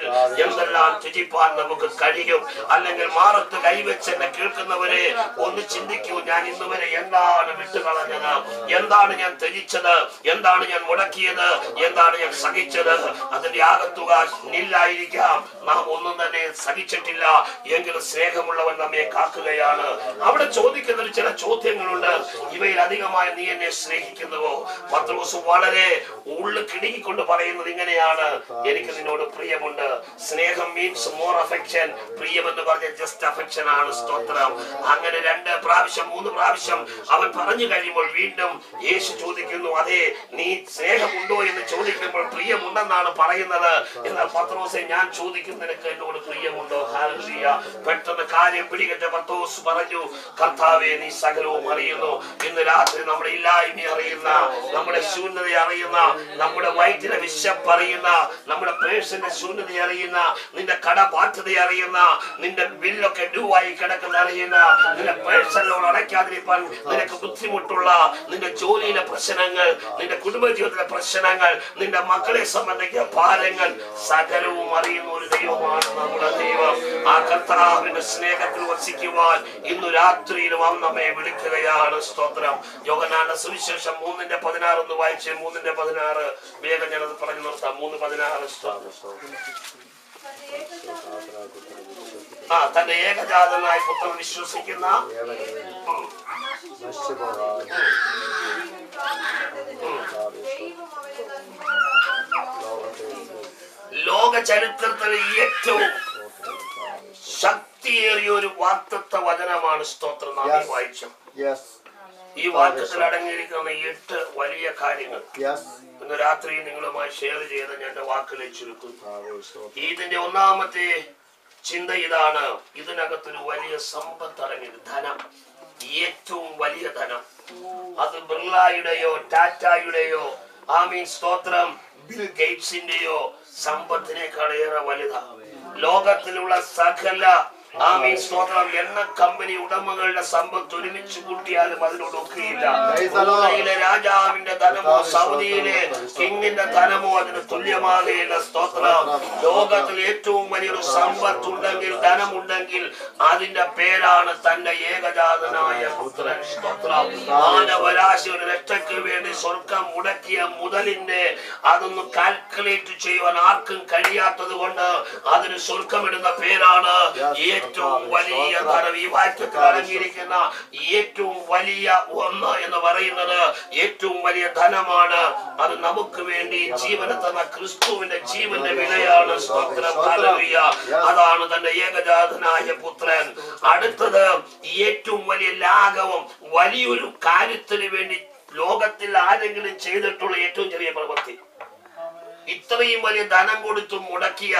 എന്തെല്ലാം ത്യജിപ്പാൻ നമുക്ക് കഴിയും അല്ലെങ്കിൽ മാറത്ത് കൈവച്ച് എന്നെ കേൾക്കുന്നവരെ ഒന്ന് ചിന്തിക്കൂ ഞാൻ ഇന്ന് വരെ എന്താണ് വിട്ടുകളഞ്ഞത് എന്താണ് ഞാൻ ത്യജിച്ചത് എന്താണ് ഞാൻ മുടക്കിയത് എന്താണ് ഞാൻ സഹിച്ചത് അതിന്റെ ആകത്തുക നില്ലായിരിക്കാം നാം ഒന്നും തന്നെ സഹിച്ചിട്ടില്ല എങ്കിലും സ്നേഹമുള്ളവൻ നമ്മെ കാക്കുകയാണ് അവിടെ ചോദിക്കുന്ന ഒരു ചില ചോദ്യങ്ങളുണ്ട് ഇവയിൽ അധികമായി നീ എന്നെ സ്നേഹിക്കുന്നുവോ പത്രോസ് വളരെ ഉള്ളു കിടുങ്ങിക്കൊണ്ട് പറയുന്നത് ഇങ്ങനെയാണ് എനിക്ക് നിന്നോട് പ്രിയമുണ്ട് സ്നേഹം മീൻസ് മോർ അഫെക്ഷൻ പ്രിയം എന്ന് പറഞ്ഞ ജസ്റ്റ് അഫെക്ഷൻ ആണ് സ്തോത്രം അങ്ങനെ രണ്ട് പ്രാവശ്യം മൂന്ന് പ്രാവശ്യം അവൻ പറഞ്ഞു കഴിയുമ്പോൾ വീണ്ടും യേശു ചോദിക്കുന്നു അതെ നീ സ്നേഹമുണ്ടോ എന്ന് ചോദിക്കുമ്പോൾ പ്രിയമുണ്ടെന്നാണ് പറയുന്നത് എന്നാൽ പത്രോസെ ഞാൻ ചോദിക്കുന്നു നിനക്ക് എന്നോട് പ്രിയമുണ്ടോ ഹാലൂയ പെട്ടെന്ന് കാര്യം പിടികെട്ട പത്രോസ് പറഞ്ഞു കർത്താവെ നീ സകലവും അറിയുന്നു ഇന്ന് രാത്രി നമ്മുടെ ഇല്ലായ്മ അറിയുന്ന നമ്മുടെ ശൂന്യത അറിയുന്ന നമ്മുടെ വയറ്റിലെ വിശപ്പ് അറിയുന്ന നമ്മുടെ പേഴ്സിന്റെ ശൂന്യത അറിയുന്ന നിന്റെ കടബാധ്യത അറിയുന്ന നിന്റെ ബില്ലൊക്കെ ഡ്യൂ ആയി കിടക്കുന്ന അറിയുന്ന നിന്റെ പേഴ്സലോട് അടയ്ക്കാതിരിക്കാൻ നിനക്ക് ബുദ്ധിമുട്ടുള്ള നിന്റെ ജോലിയിലെ പ്രശ്നങ്ങൾ നിന്റെ കുടുംബജീവിതത്തിലെ പ്രശ്നങ്ങൾ നിന്റെ മക്കളെ സംബന്ധിക്കുന്ന ഭാരങ്ങൾ സകലവും അറിയുന്ന ഒരു ദൈവമാണ് നമ്മുടെ ദൈവം ആ കർത്താവിന്റെ സ്നേഹത്തിൽ വസിക്കുവാൻ ഇന്നു രാത്രിയിലും അവൻ നമ്മെ വിളിക്കുകയാണ് സ്തോത്രം യോഗനാന സുവിശേഷം മൂന്നിന്റെ പതിനാറ് ഒന്ന് വായിച്ച് മൂന്നിന്റെ പതിനാറ് വേഗം ഞാനത് പറഞ്ഞു നിർത്താം മൂന്ന് പതിനാറ് സ്തോത്രം ആ തന്റെ ഏകജാതനായ പുത്രൻ വിശ്വസിക്കുന്ന ഉം, നശിച്ചുപോകാൻ ദൈവം അവരെ ലോകത്തെ ലോക ചരിത്രത്തിലെ ഏറ്റവും ശക്തിയേറിയ ഒരു വാക്തത്വ വചനമാണ് സ്തോത്രം നാം ഈ Yes. വായിച്ചു യെസ് ഈ വാക്യത്തിൽ അടങ്ങിയിരിക്കുന്ന എട്ട് വലിയ കാര്യങ്ങൾ യെസ് ഇന്ന് രാത്രി നിങ്ങളുമായി ഷെയർ ചെയ്ത് ഞാൻ എന്റെ വാക്കുകളെ ചുരുക്കുന്നു ആവേശം ഇതിന്റെ ഒന്നാമത്തെ ചിന്ത ഇതാണ് ഇതിനകത്തൊരു വലിയ സമ്പത്ത് അടങ്ങിയത് ധനം ഏറ്റവും വലിയ ധനം അത് ബിർളായുടെയോ ടാറ്റായുടെയോ ആമീൻ സ്തോത്രം ബിൽ ഗേറ്റ്സിന്റെയോ സമ്പത്തിനേക്കാൾ ഏറെ വലുതാണ് ലോകത്തിലുള്ള സകല ആമീൻ സ്തോത്രം എണ്ണ കമ്പനി ഉടമകളുടെ സമ്പത്ത് ഒരുമിച്ച് കൂട്ടിയാലും അതിനോടൊക്കെയില്ല Praise the Lord. ബ്രൂണയിലെ രാജാവിന്റെ ധനമോ സൗദിയിലെ കിങ്ങിന്റെ ധനമോ അതിന് തുല്യമാകുകയില്ല സ്തോത്രം ലോകത്തിൽ ഏറ്റവും വലിയൊരു സമ്പത്ത് ഉണ്ടെങ്കിൽ ധനമുണ്ടെങ്കിൽ അതിന്റെ പേരാണ് തന്റെ ഏകജാതനായ പുത്രൻ സ്തോത്രം മാനവരാശിയുടെ രക്ഷയ്ക്ക് വേണ്ടി സ്വർഗം മുടക്കിയ മുതലിന്റെ അതൊന്ന് കാൽക്കുലേറ്റ് ചെയ്യുവാൻ ആർക്കും കഴിയാത്തത് കൊണ്ട് അതിന് സ്വർഗമിടുന്ന പേരാണ് ഏറ്റവും വലിയ ധനം ഈ വാക്യത്തിൽ അടങ്ങിയിരിക്കുന്ന ഏറ്റവും വലിയ ഒന്ന് എന്ന് പറയുന്നത് ഏറ്റവും വലിയ ധനമാണ് അത് നമുക്ക് വേണ്ടി ജീവനെ തന്ന ക്രിസ്തുവിന്റെ ജീവന്റെ വിലയാണ് സ്തോത്രം ഹല്ലേലൂയ. അതാണ് തന്റെ ഏകജാതനായ പുത്രൻ അടുത്തത് ഏറ്റവും വലിയ ലാഘവം വലിയൊരു കാര്യത്തിന് വേണ്ടി ലോകത്തിൽ ആരെങ്കിലും ചെയ്തിട്ടുള്ള ഏറ്റവും ചെറിയ പ്രവൃത്തി ഇത്രയും വലിയ ധനം കൊടുത്തു മുടക്കിയ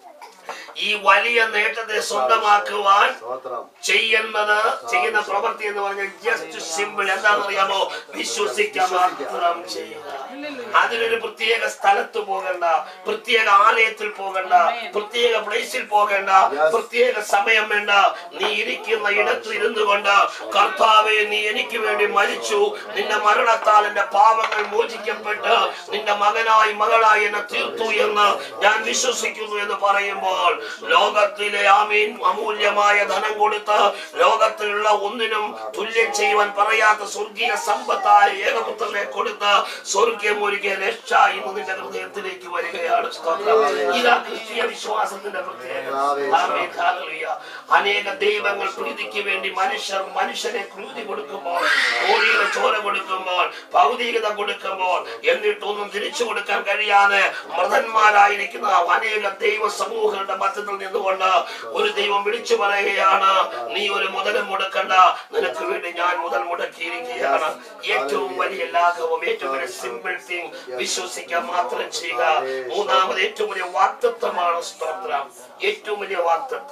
ഈ വലിയ നേട്ടത്തെ സ്വന്തമാക്കുവാൻ സ്തോത്രം ചെയ്യുന്നത് ചെയ്യുന്ന പ്രവൃത്തി എന്ന് പറഞ്ഞാൽ ജസ്റ്റ് സിമ്പിൾ എന്താണെന്ന് അറിയാമോ വിശ്വസിക്കാൻ മാത്രം ചെയ്യുക അതിനൊരു പ്രത്യേക സ്ഥലത്ത് പോകണ്ട പ്രത്യേക ആലയത്തിൽ പോകണ്ട പ്രത്യേക പ്ലേസിൽ പോകണ്ട പ്രത്യേക സമയം വേണ്ട നീ ഇരിക്കുന്ന ഇടത്ത് ഇരുന്നു കൊണ്ട് കർത്താവെ നീ എനിക്ക് വേണ്ടി മരിച്ചു നിന്റെ മരണത്താൽ എന്റെ പാവങ്ങൾ മോചിക്കപ്പെട്ട് നിന്റെ മകനായി മകളായി എന്നെ തീർത്തു എന്ന് ഞാൻ വിശ്വസിക്കുന്നു എന്ന് പറയുമ്പോൾ ലോകത്തിലെ ആമീൻ അമൂല്യമായ ധനം കൊടുത്ത് ലോകത്തിലുള്ള ഒന്നിനും തുല്യം ചെയ്യുവാൻ പറയാത്ത സ്വർഗീയ സമ്പത്തായ ഏകപുത്രനെ കൊടുത്ത് സ്വർഗീയം ഒരുക്കിയ രക്ഷ ഇന്ന് നിന്റെ ഹൃദയത്തിലേക്ക് വരികയാണ് സ്തോത്രം. ഇതാ ക്രിസ്തീയ വിശ്വാസത്തിന്റെ പ്രത്യേകത ആമേൻ. ഹല്ലേലൂയ. അനേക ദൈവങ്ങൾ പ്രീതിക്ക് വേണ്ടി മനുഷ്യർ മനുഷ്യനെ ക്രൂതി കൊടുക്കുമ്പോൾ കോഴിയുടെ ചോര കൊടുക്കുമ്പോൾ ഭൗതികത കൊടുക്കുമ്പോൾ എന്നിട്ടൊന്നും തിരിച്ചു കൊടുക്കാൻ കഴിയാതെ മൃതന്മാരായിരിക്കുന്ന അനേക ദൈവ സമൂഹങ്ങളുടെ മധ്യത്തിൽ നിന്നുകൊണ്ട് ഒരു ദൈവം വിളിച്ചു പറയുകയാണ് നീ ഒരു മുതലും മുടക്കണ്ട നിനക്ക് വേണ്ടി ഞാൻ മുതൽ മുടക്കിയിരിക്കുകയാണ് ഏറ്റവും വലിയ ലാഘവം ഏറ്റവും വലിയ സിമ്പിൾ തിങ് വിശ്വസിക്കാൻ മാത്രം ചെയ്യുക മൂന്നാമത് ഏറ്റവും വലിയ വാക്തത്വമാണ് സ്തോത്രം ഏറ്റവും വലിയ വാക്തത്വം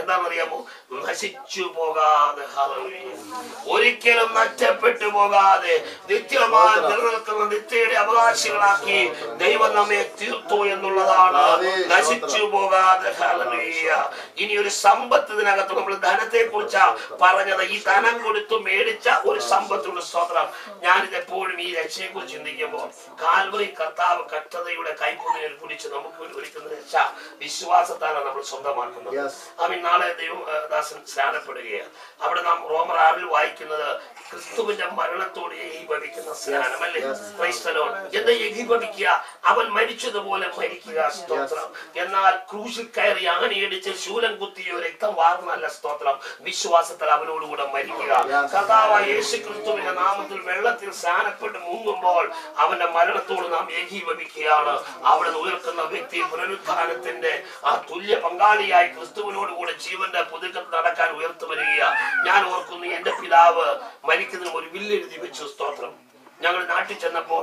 എന്താണെന്നറിയാമോ നശിച്ചു പോകാതെ ഹല്ലേലൂയ. ഒരിക്കലും നഷ്ടപ്പെട്ടു പോകാതെ നിത്യമായി നിലനിൽക്കുന്ന നിത്യയുടെ അവകാശികളാക്കി ദൈവം നമ്മെ തീർത്തു എന്നുള്ളതാണ് നശിച്ചു പോകാതെ ഹല്ലേലൂയ. ഇനി ഒരു സമ്പത്ത് ഇതിനകത്ത് നമ്മൾ ധനത്തെ കുറിച്ചാ പറഞ്ഞത് ഈ ധനം കൊടുത്തു മേടിച്ച ഒരു സമ്പത്തുള്ള സ്തോത്രം ഞാനിത് എപ്പോഴും ഈ രക്ഷയെ കുറിച്ച് ചിന്തിക്കുമ്പോൾ കാൽവറി കർത്താവ് കഷ്ടതയുടെ കൈപ്പുണ്ണിൽ കുടിച്ച് നമുക്ക് ഒരു ഒരുക്കുന്ന രക്ഷ വിശ്വാസത്താണ് നമ്മൾ സ്വന്തമാക്കുന്നത് Yes. ആമീൻ നാളെ ദൈവദാസൻ സ്നാനപ്പെടുകയാണ് അവിടെ നാം റോമർ ആറിൽ വായിക്കുന്നത് ക്രിസ്തുവിന്റെ മരണത്തോട് ഏകീഭവിക്കുന്ന സ്നാനം അല്ലേ Yes. ക്രൈസ്തലോ എന്താ ഏകീഭവിക്കുക അവൻ മരിച്ചതുപോലെ മരിക്കുക സ്തോത്രം എന്നാൽ ക്രൂശിൽ കയറി ആണിയടിച്ച് ശൂലം കുത്തിയോ രക്തം വാർന്നല്ല സ്തോത്രം വിശ്വാസത്തിൽ അവനോടുകൂടെ മരിക്കുക Yes. കർത്താവായ യേശു ക്രിസ്തുവിന്റെ നാമത്തിൽ വെള്ളത്തിൽ സ്നാനപ്പെട്ട് മുങ്ങുമ്പോൾ അവന്റെ മരണത്തോട് നാം ഏകീഭവിക്കുകയാണ് അവിടെ നിന്ന് ഉയർത്തുന്ന വ്യക്തി പുനരുത്ഥാനത്തിന്റെ ആ തുല്യ പങ്കാളിയായി ക്രിസ്തുവിനോട് കൂടെ ജീവന്റെ പുതുക്കത്തിൽ നടക്കാൻ ഉയർത്തു വരിക ഞാൻ ഓർക്കുന്നു എന്റെ പിതാവ് മരിക്കുന്നതിന് ഒരു വില്ലെഴുതി വെച്ചു സ്തോത്രം ഞങ്ങൾ നാട്ടിൽ ചെന്നപ്പോൾ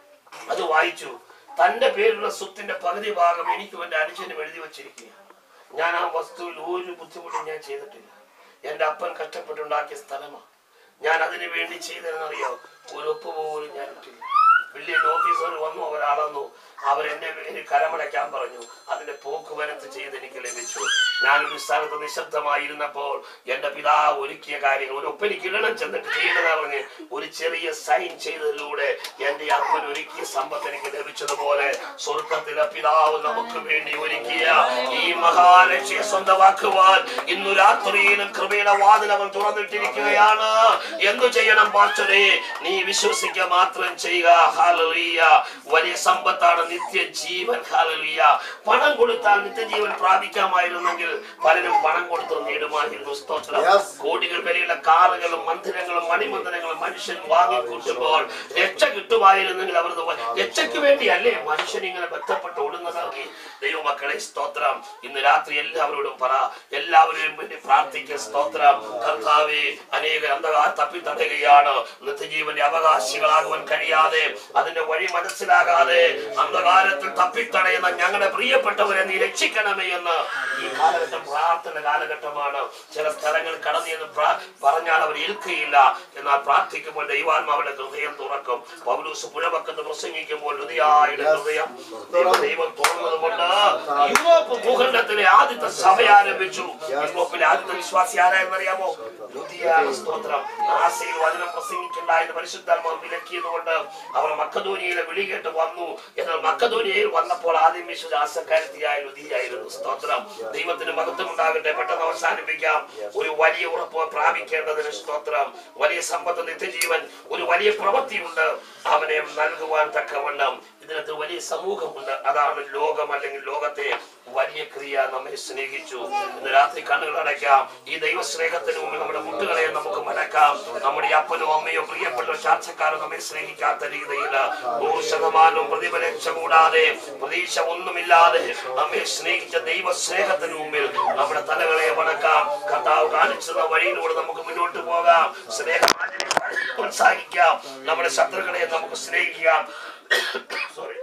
അത് വായിച്ചു തന്റെ പേരുള്ള സ്വത്തിന്റെ പകുതി ഭാഗം എനിക്കും എന്റെ അനുജനും എഴുതി വച്ചിരിക്കുക ഞാൻ ആ വസ്തുവിൽ ഒരു ബുദ്ധിമുട്ടും ഞാൻ ചെയ്തിട്ടില്ല എന്റെ അപ്പൻ കഷ്ടപ്പെട്ടുണ്ടാക്കിയ സ്ഥലമാണ് ഞാൻ അതിനു വേണ്ടി ചെയ്തതെന്നറിയോ ഒരു ഒപ്പ് പോലും ഞാൻ ഇട്ടില്ല വലിയ ഓഫീസർ വന്നു അവരാളന്നു അവരെന്റെ പേര് കരമടയ്ക്കാൻ പറഞ്ഞു അതിന്റെ പോക്കുവരത്ത് ചെയ്ത് എനിക്ക് ലഭിച്ചു ഞാനൊരു സ്ഥലത്ത് നിശബ്ദമായിരുന്നപ്പോൾ എന്റെ പിതാവ് ഒരുക്കിയ കാര്യങ്ങൾ ഒരു ഒപ്പനിക്ക് ഇടണം ചെന്നിട്ട് ചെയ്യേണ്ടത് പറഞ്ഞ് ഒരു ചെറിയ സൈൻ ചെയ്തതിലൂടെ എന്റെ അപ്പൻ ഒരുക്കിയ സമ്പത്ത് എനിക്ക് ലഭിച്ചതുപോലെ സ്വർഗത്തിലെ പിതാവ് നമുക്ക് വേണ്ടി ഒരുക്കിയ ഈ മഹാലക്ഷ്യ സ്വന്തമാക്കുവാൻ ഇന്നു രാത്രിയിലും കൃപയുടെ വാതിൽ അവൻ തുറന്നിട്ടിരിക്കുകയാണ് എന്തു ചെയ്യണം പാസ്റ്ററെ നീ വിശ്വസിക്കുക മാത്രം ചെയ്യുക ഹാലലിയ വലിയ സമ്പത്താണ് നിത്യജീവൻ ഹാലലിയ പണം കൊടുത്താൽ നിത്യജീവൻ പ്രാപിക്കാമായിരുന്നെങ്കിൽ പലരും പണം കൊടുത്ത് നേടുമായിരുന്നു സ്തോത്രം Yes. കോടികൾ വിലയുള്ള കാറുകളും മന്ദിരങ്ങളും മണിമന്ദിരങ്ങളും മനുഷ്യൻ വാങ്ങിക്കൂട്ടുമ്പോൾ രക്ഷ കിട്ടുമായിരുന്നെങ്കിൽ അവർ രക്ഷയ്ക്ക് വേണ്ടിയല്ലേ മനുഷ്യൻ ഇങ്ങനെ ബന്ധപ്പെട്ട് ഓടുന്നതാക്കി ദൈവമക്കളെ സ്തോത്രം ഇന്ന് രാത്രി എല്ലാവരോടും പറ എല്ലാവരെയും വേണ്ടി പ്രാർത്ഥിക്കുക സ്തോത്രം കർത്താവെ അനേക അന്ധകാർ തപ്പി തടയുകയാണ് നിത്യജീവന്റെ അവകാശികളാകുവാൻ കഴിയാതെ അതിന്റെ വഴി മനസ്സിലാകാതെ അന്ധകാരത്തിൽ തപ്പിത്തടയുന്ന ഞങ്ങളുടെ പ്രിയപ്പെട്ടവരെ നീ രക്ഷിക്കണമേ എന്ന് ഈ കാലഘട്ടം പ്രാർത്ഥന കാലഘട്ടമാണ് ചില സ്ഥലങ്ങൾ കടന്നു എന്ന് പ്രാ- പറഞ്ഞാൽ അവർ ഏൽക്കുകയില്ല എന്നാൽ പ്രാർത്ഥിക്കുമ്പോൾ ദൈവാത്മാവിടെ ഹൃദയം തുറക്കും പൗലൂസ് പുഴവക്കത്ത് പ്രസംഗിക്കുമ്പോൾ ഹൃദയായുടെ ഹൃദയം ദൈവ- ദൈവം തുറന്നത് കൊണ്ട് യൂറോപ്പ് ഭൂഖണ്ഡത്തിലെ ആദ്യത്തെ സഭ ആരംഭിച്ചു യൂറോപ്പിലെ ആദ്യത്തെ വിശ്വാസി ആരായെന്നറിയാമോ ലുദിയാന സ്തോത്രം ആസയിൽ വചനം പ്രസംഗിക്കണ്ടായെന്ന് പരിശുദ്ധാത്മാവ് വിലക്കിയത് കൊണ്ട് അവർ മക്കധോനിയിലെ വിളി കേട്ട് വന്നു എന്നാൽ മക്കധോനിയയിൽ വന്നപ്പോൾ ആദ്യം വിശ്വസിച്ച ആസക്കാരത്തിയായ ലുദിയായിരുന്നു സ്തോത്രം ദൈവത്തിന് മഹത്വം ഉണ്ടാകട്ടെ പെട്ടെന്ന് അവസാനിപ്പിക്കാം ഒരു വലിയ ഉറപ്പ് പ്രാപിക്കേണ്ടതിന് സ്തോത്രം വലിയ സമ്പത്ത് നിത്യജീവൻ ഒരു വലിയ പ്രവൃത്തിയുണ്ട് അവനെ നൽകുവാൻ തക്കവണ്ണം ഇതിനകത്ത് വലിയ സമൂഹമുണ്ട് അതാണ് ലോകം അല്ലെങ്കിൽ ലോകത്തെ വലിയ ക്രിയ നമ്മെ സ്നേഹിച്ചു ഇന്ന് രാത്രി കണ്ണുകൾ അടയ്ക്കാം ഈ ദൈവസ്നേഹത്തിന് മുമ്പിൽ നമ്മുടെ മുട്ടുകളെ നമുക്ക് മടക്കാം നമ്മുടെ അപ്പനോ അമ്മയോ പ്രിയപ്പെട്ട ചാർച്ചക്കാരോ നമ്മെ സ്നേഹിക്കാത്ത രീതിയിൽ നൂറ് ശതമാനവും പ്രതിഫലേച്ഛ കൂടാതെ പ്രതീക്ഷ ഒന്നുമില്ലാതെ നമ്മെ സ്നേഹിച്ച ദൈവ സ്നേഹത്തിന് മുമ്പിൽ നമ്മുടെ തലകളെ വണക്കാം കർത്താവ് കാണിച്ചത് വഴിയിലൂടെ നമുക്ക് മുന്നോട്ട് പോകാം സ്നേഹം പ്രോത്സാഹിക്കാം നമ്മുടെ ശത്രുക്കളെ നമുക്ക് സ്നേഹിക്കാം സോറി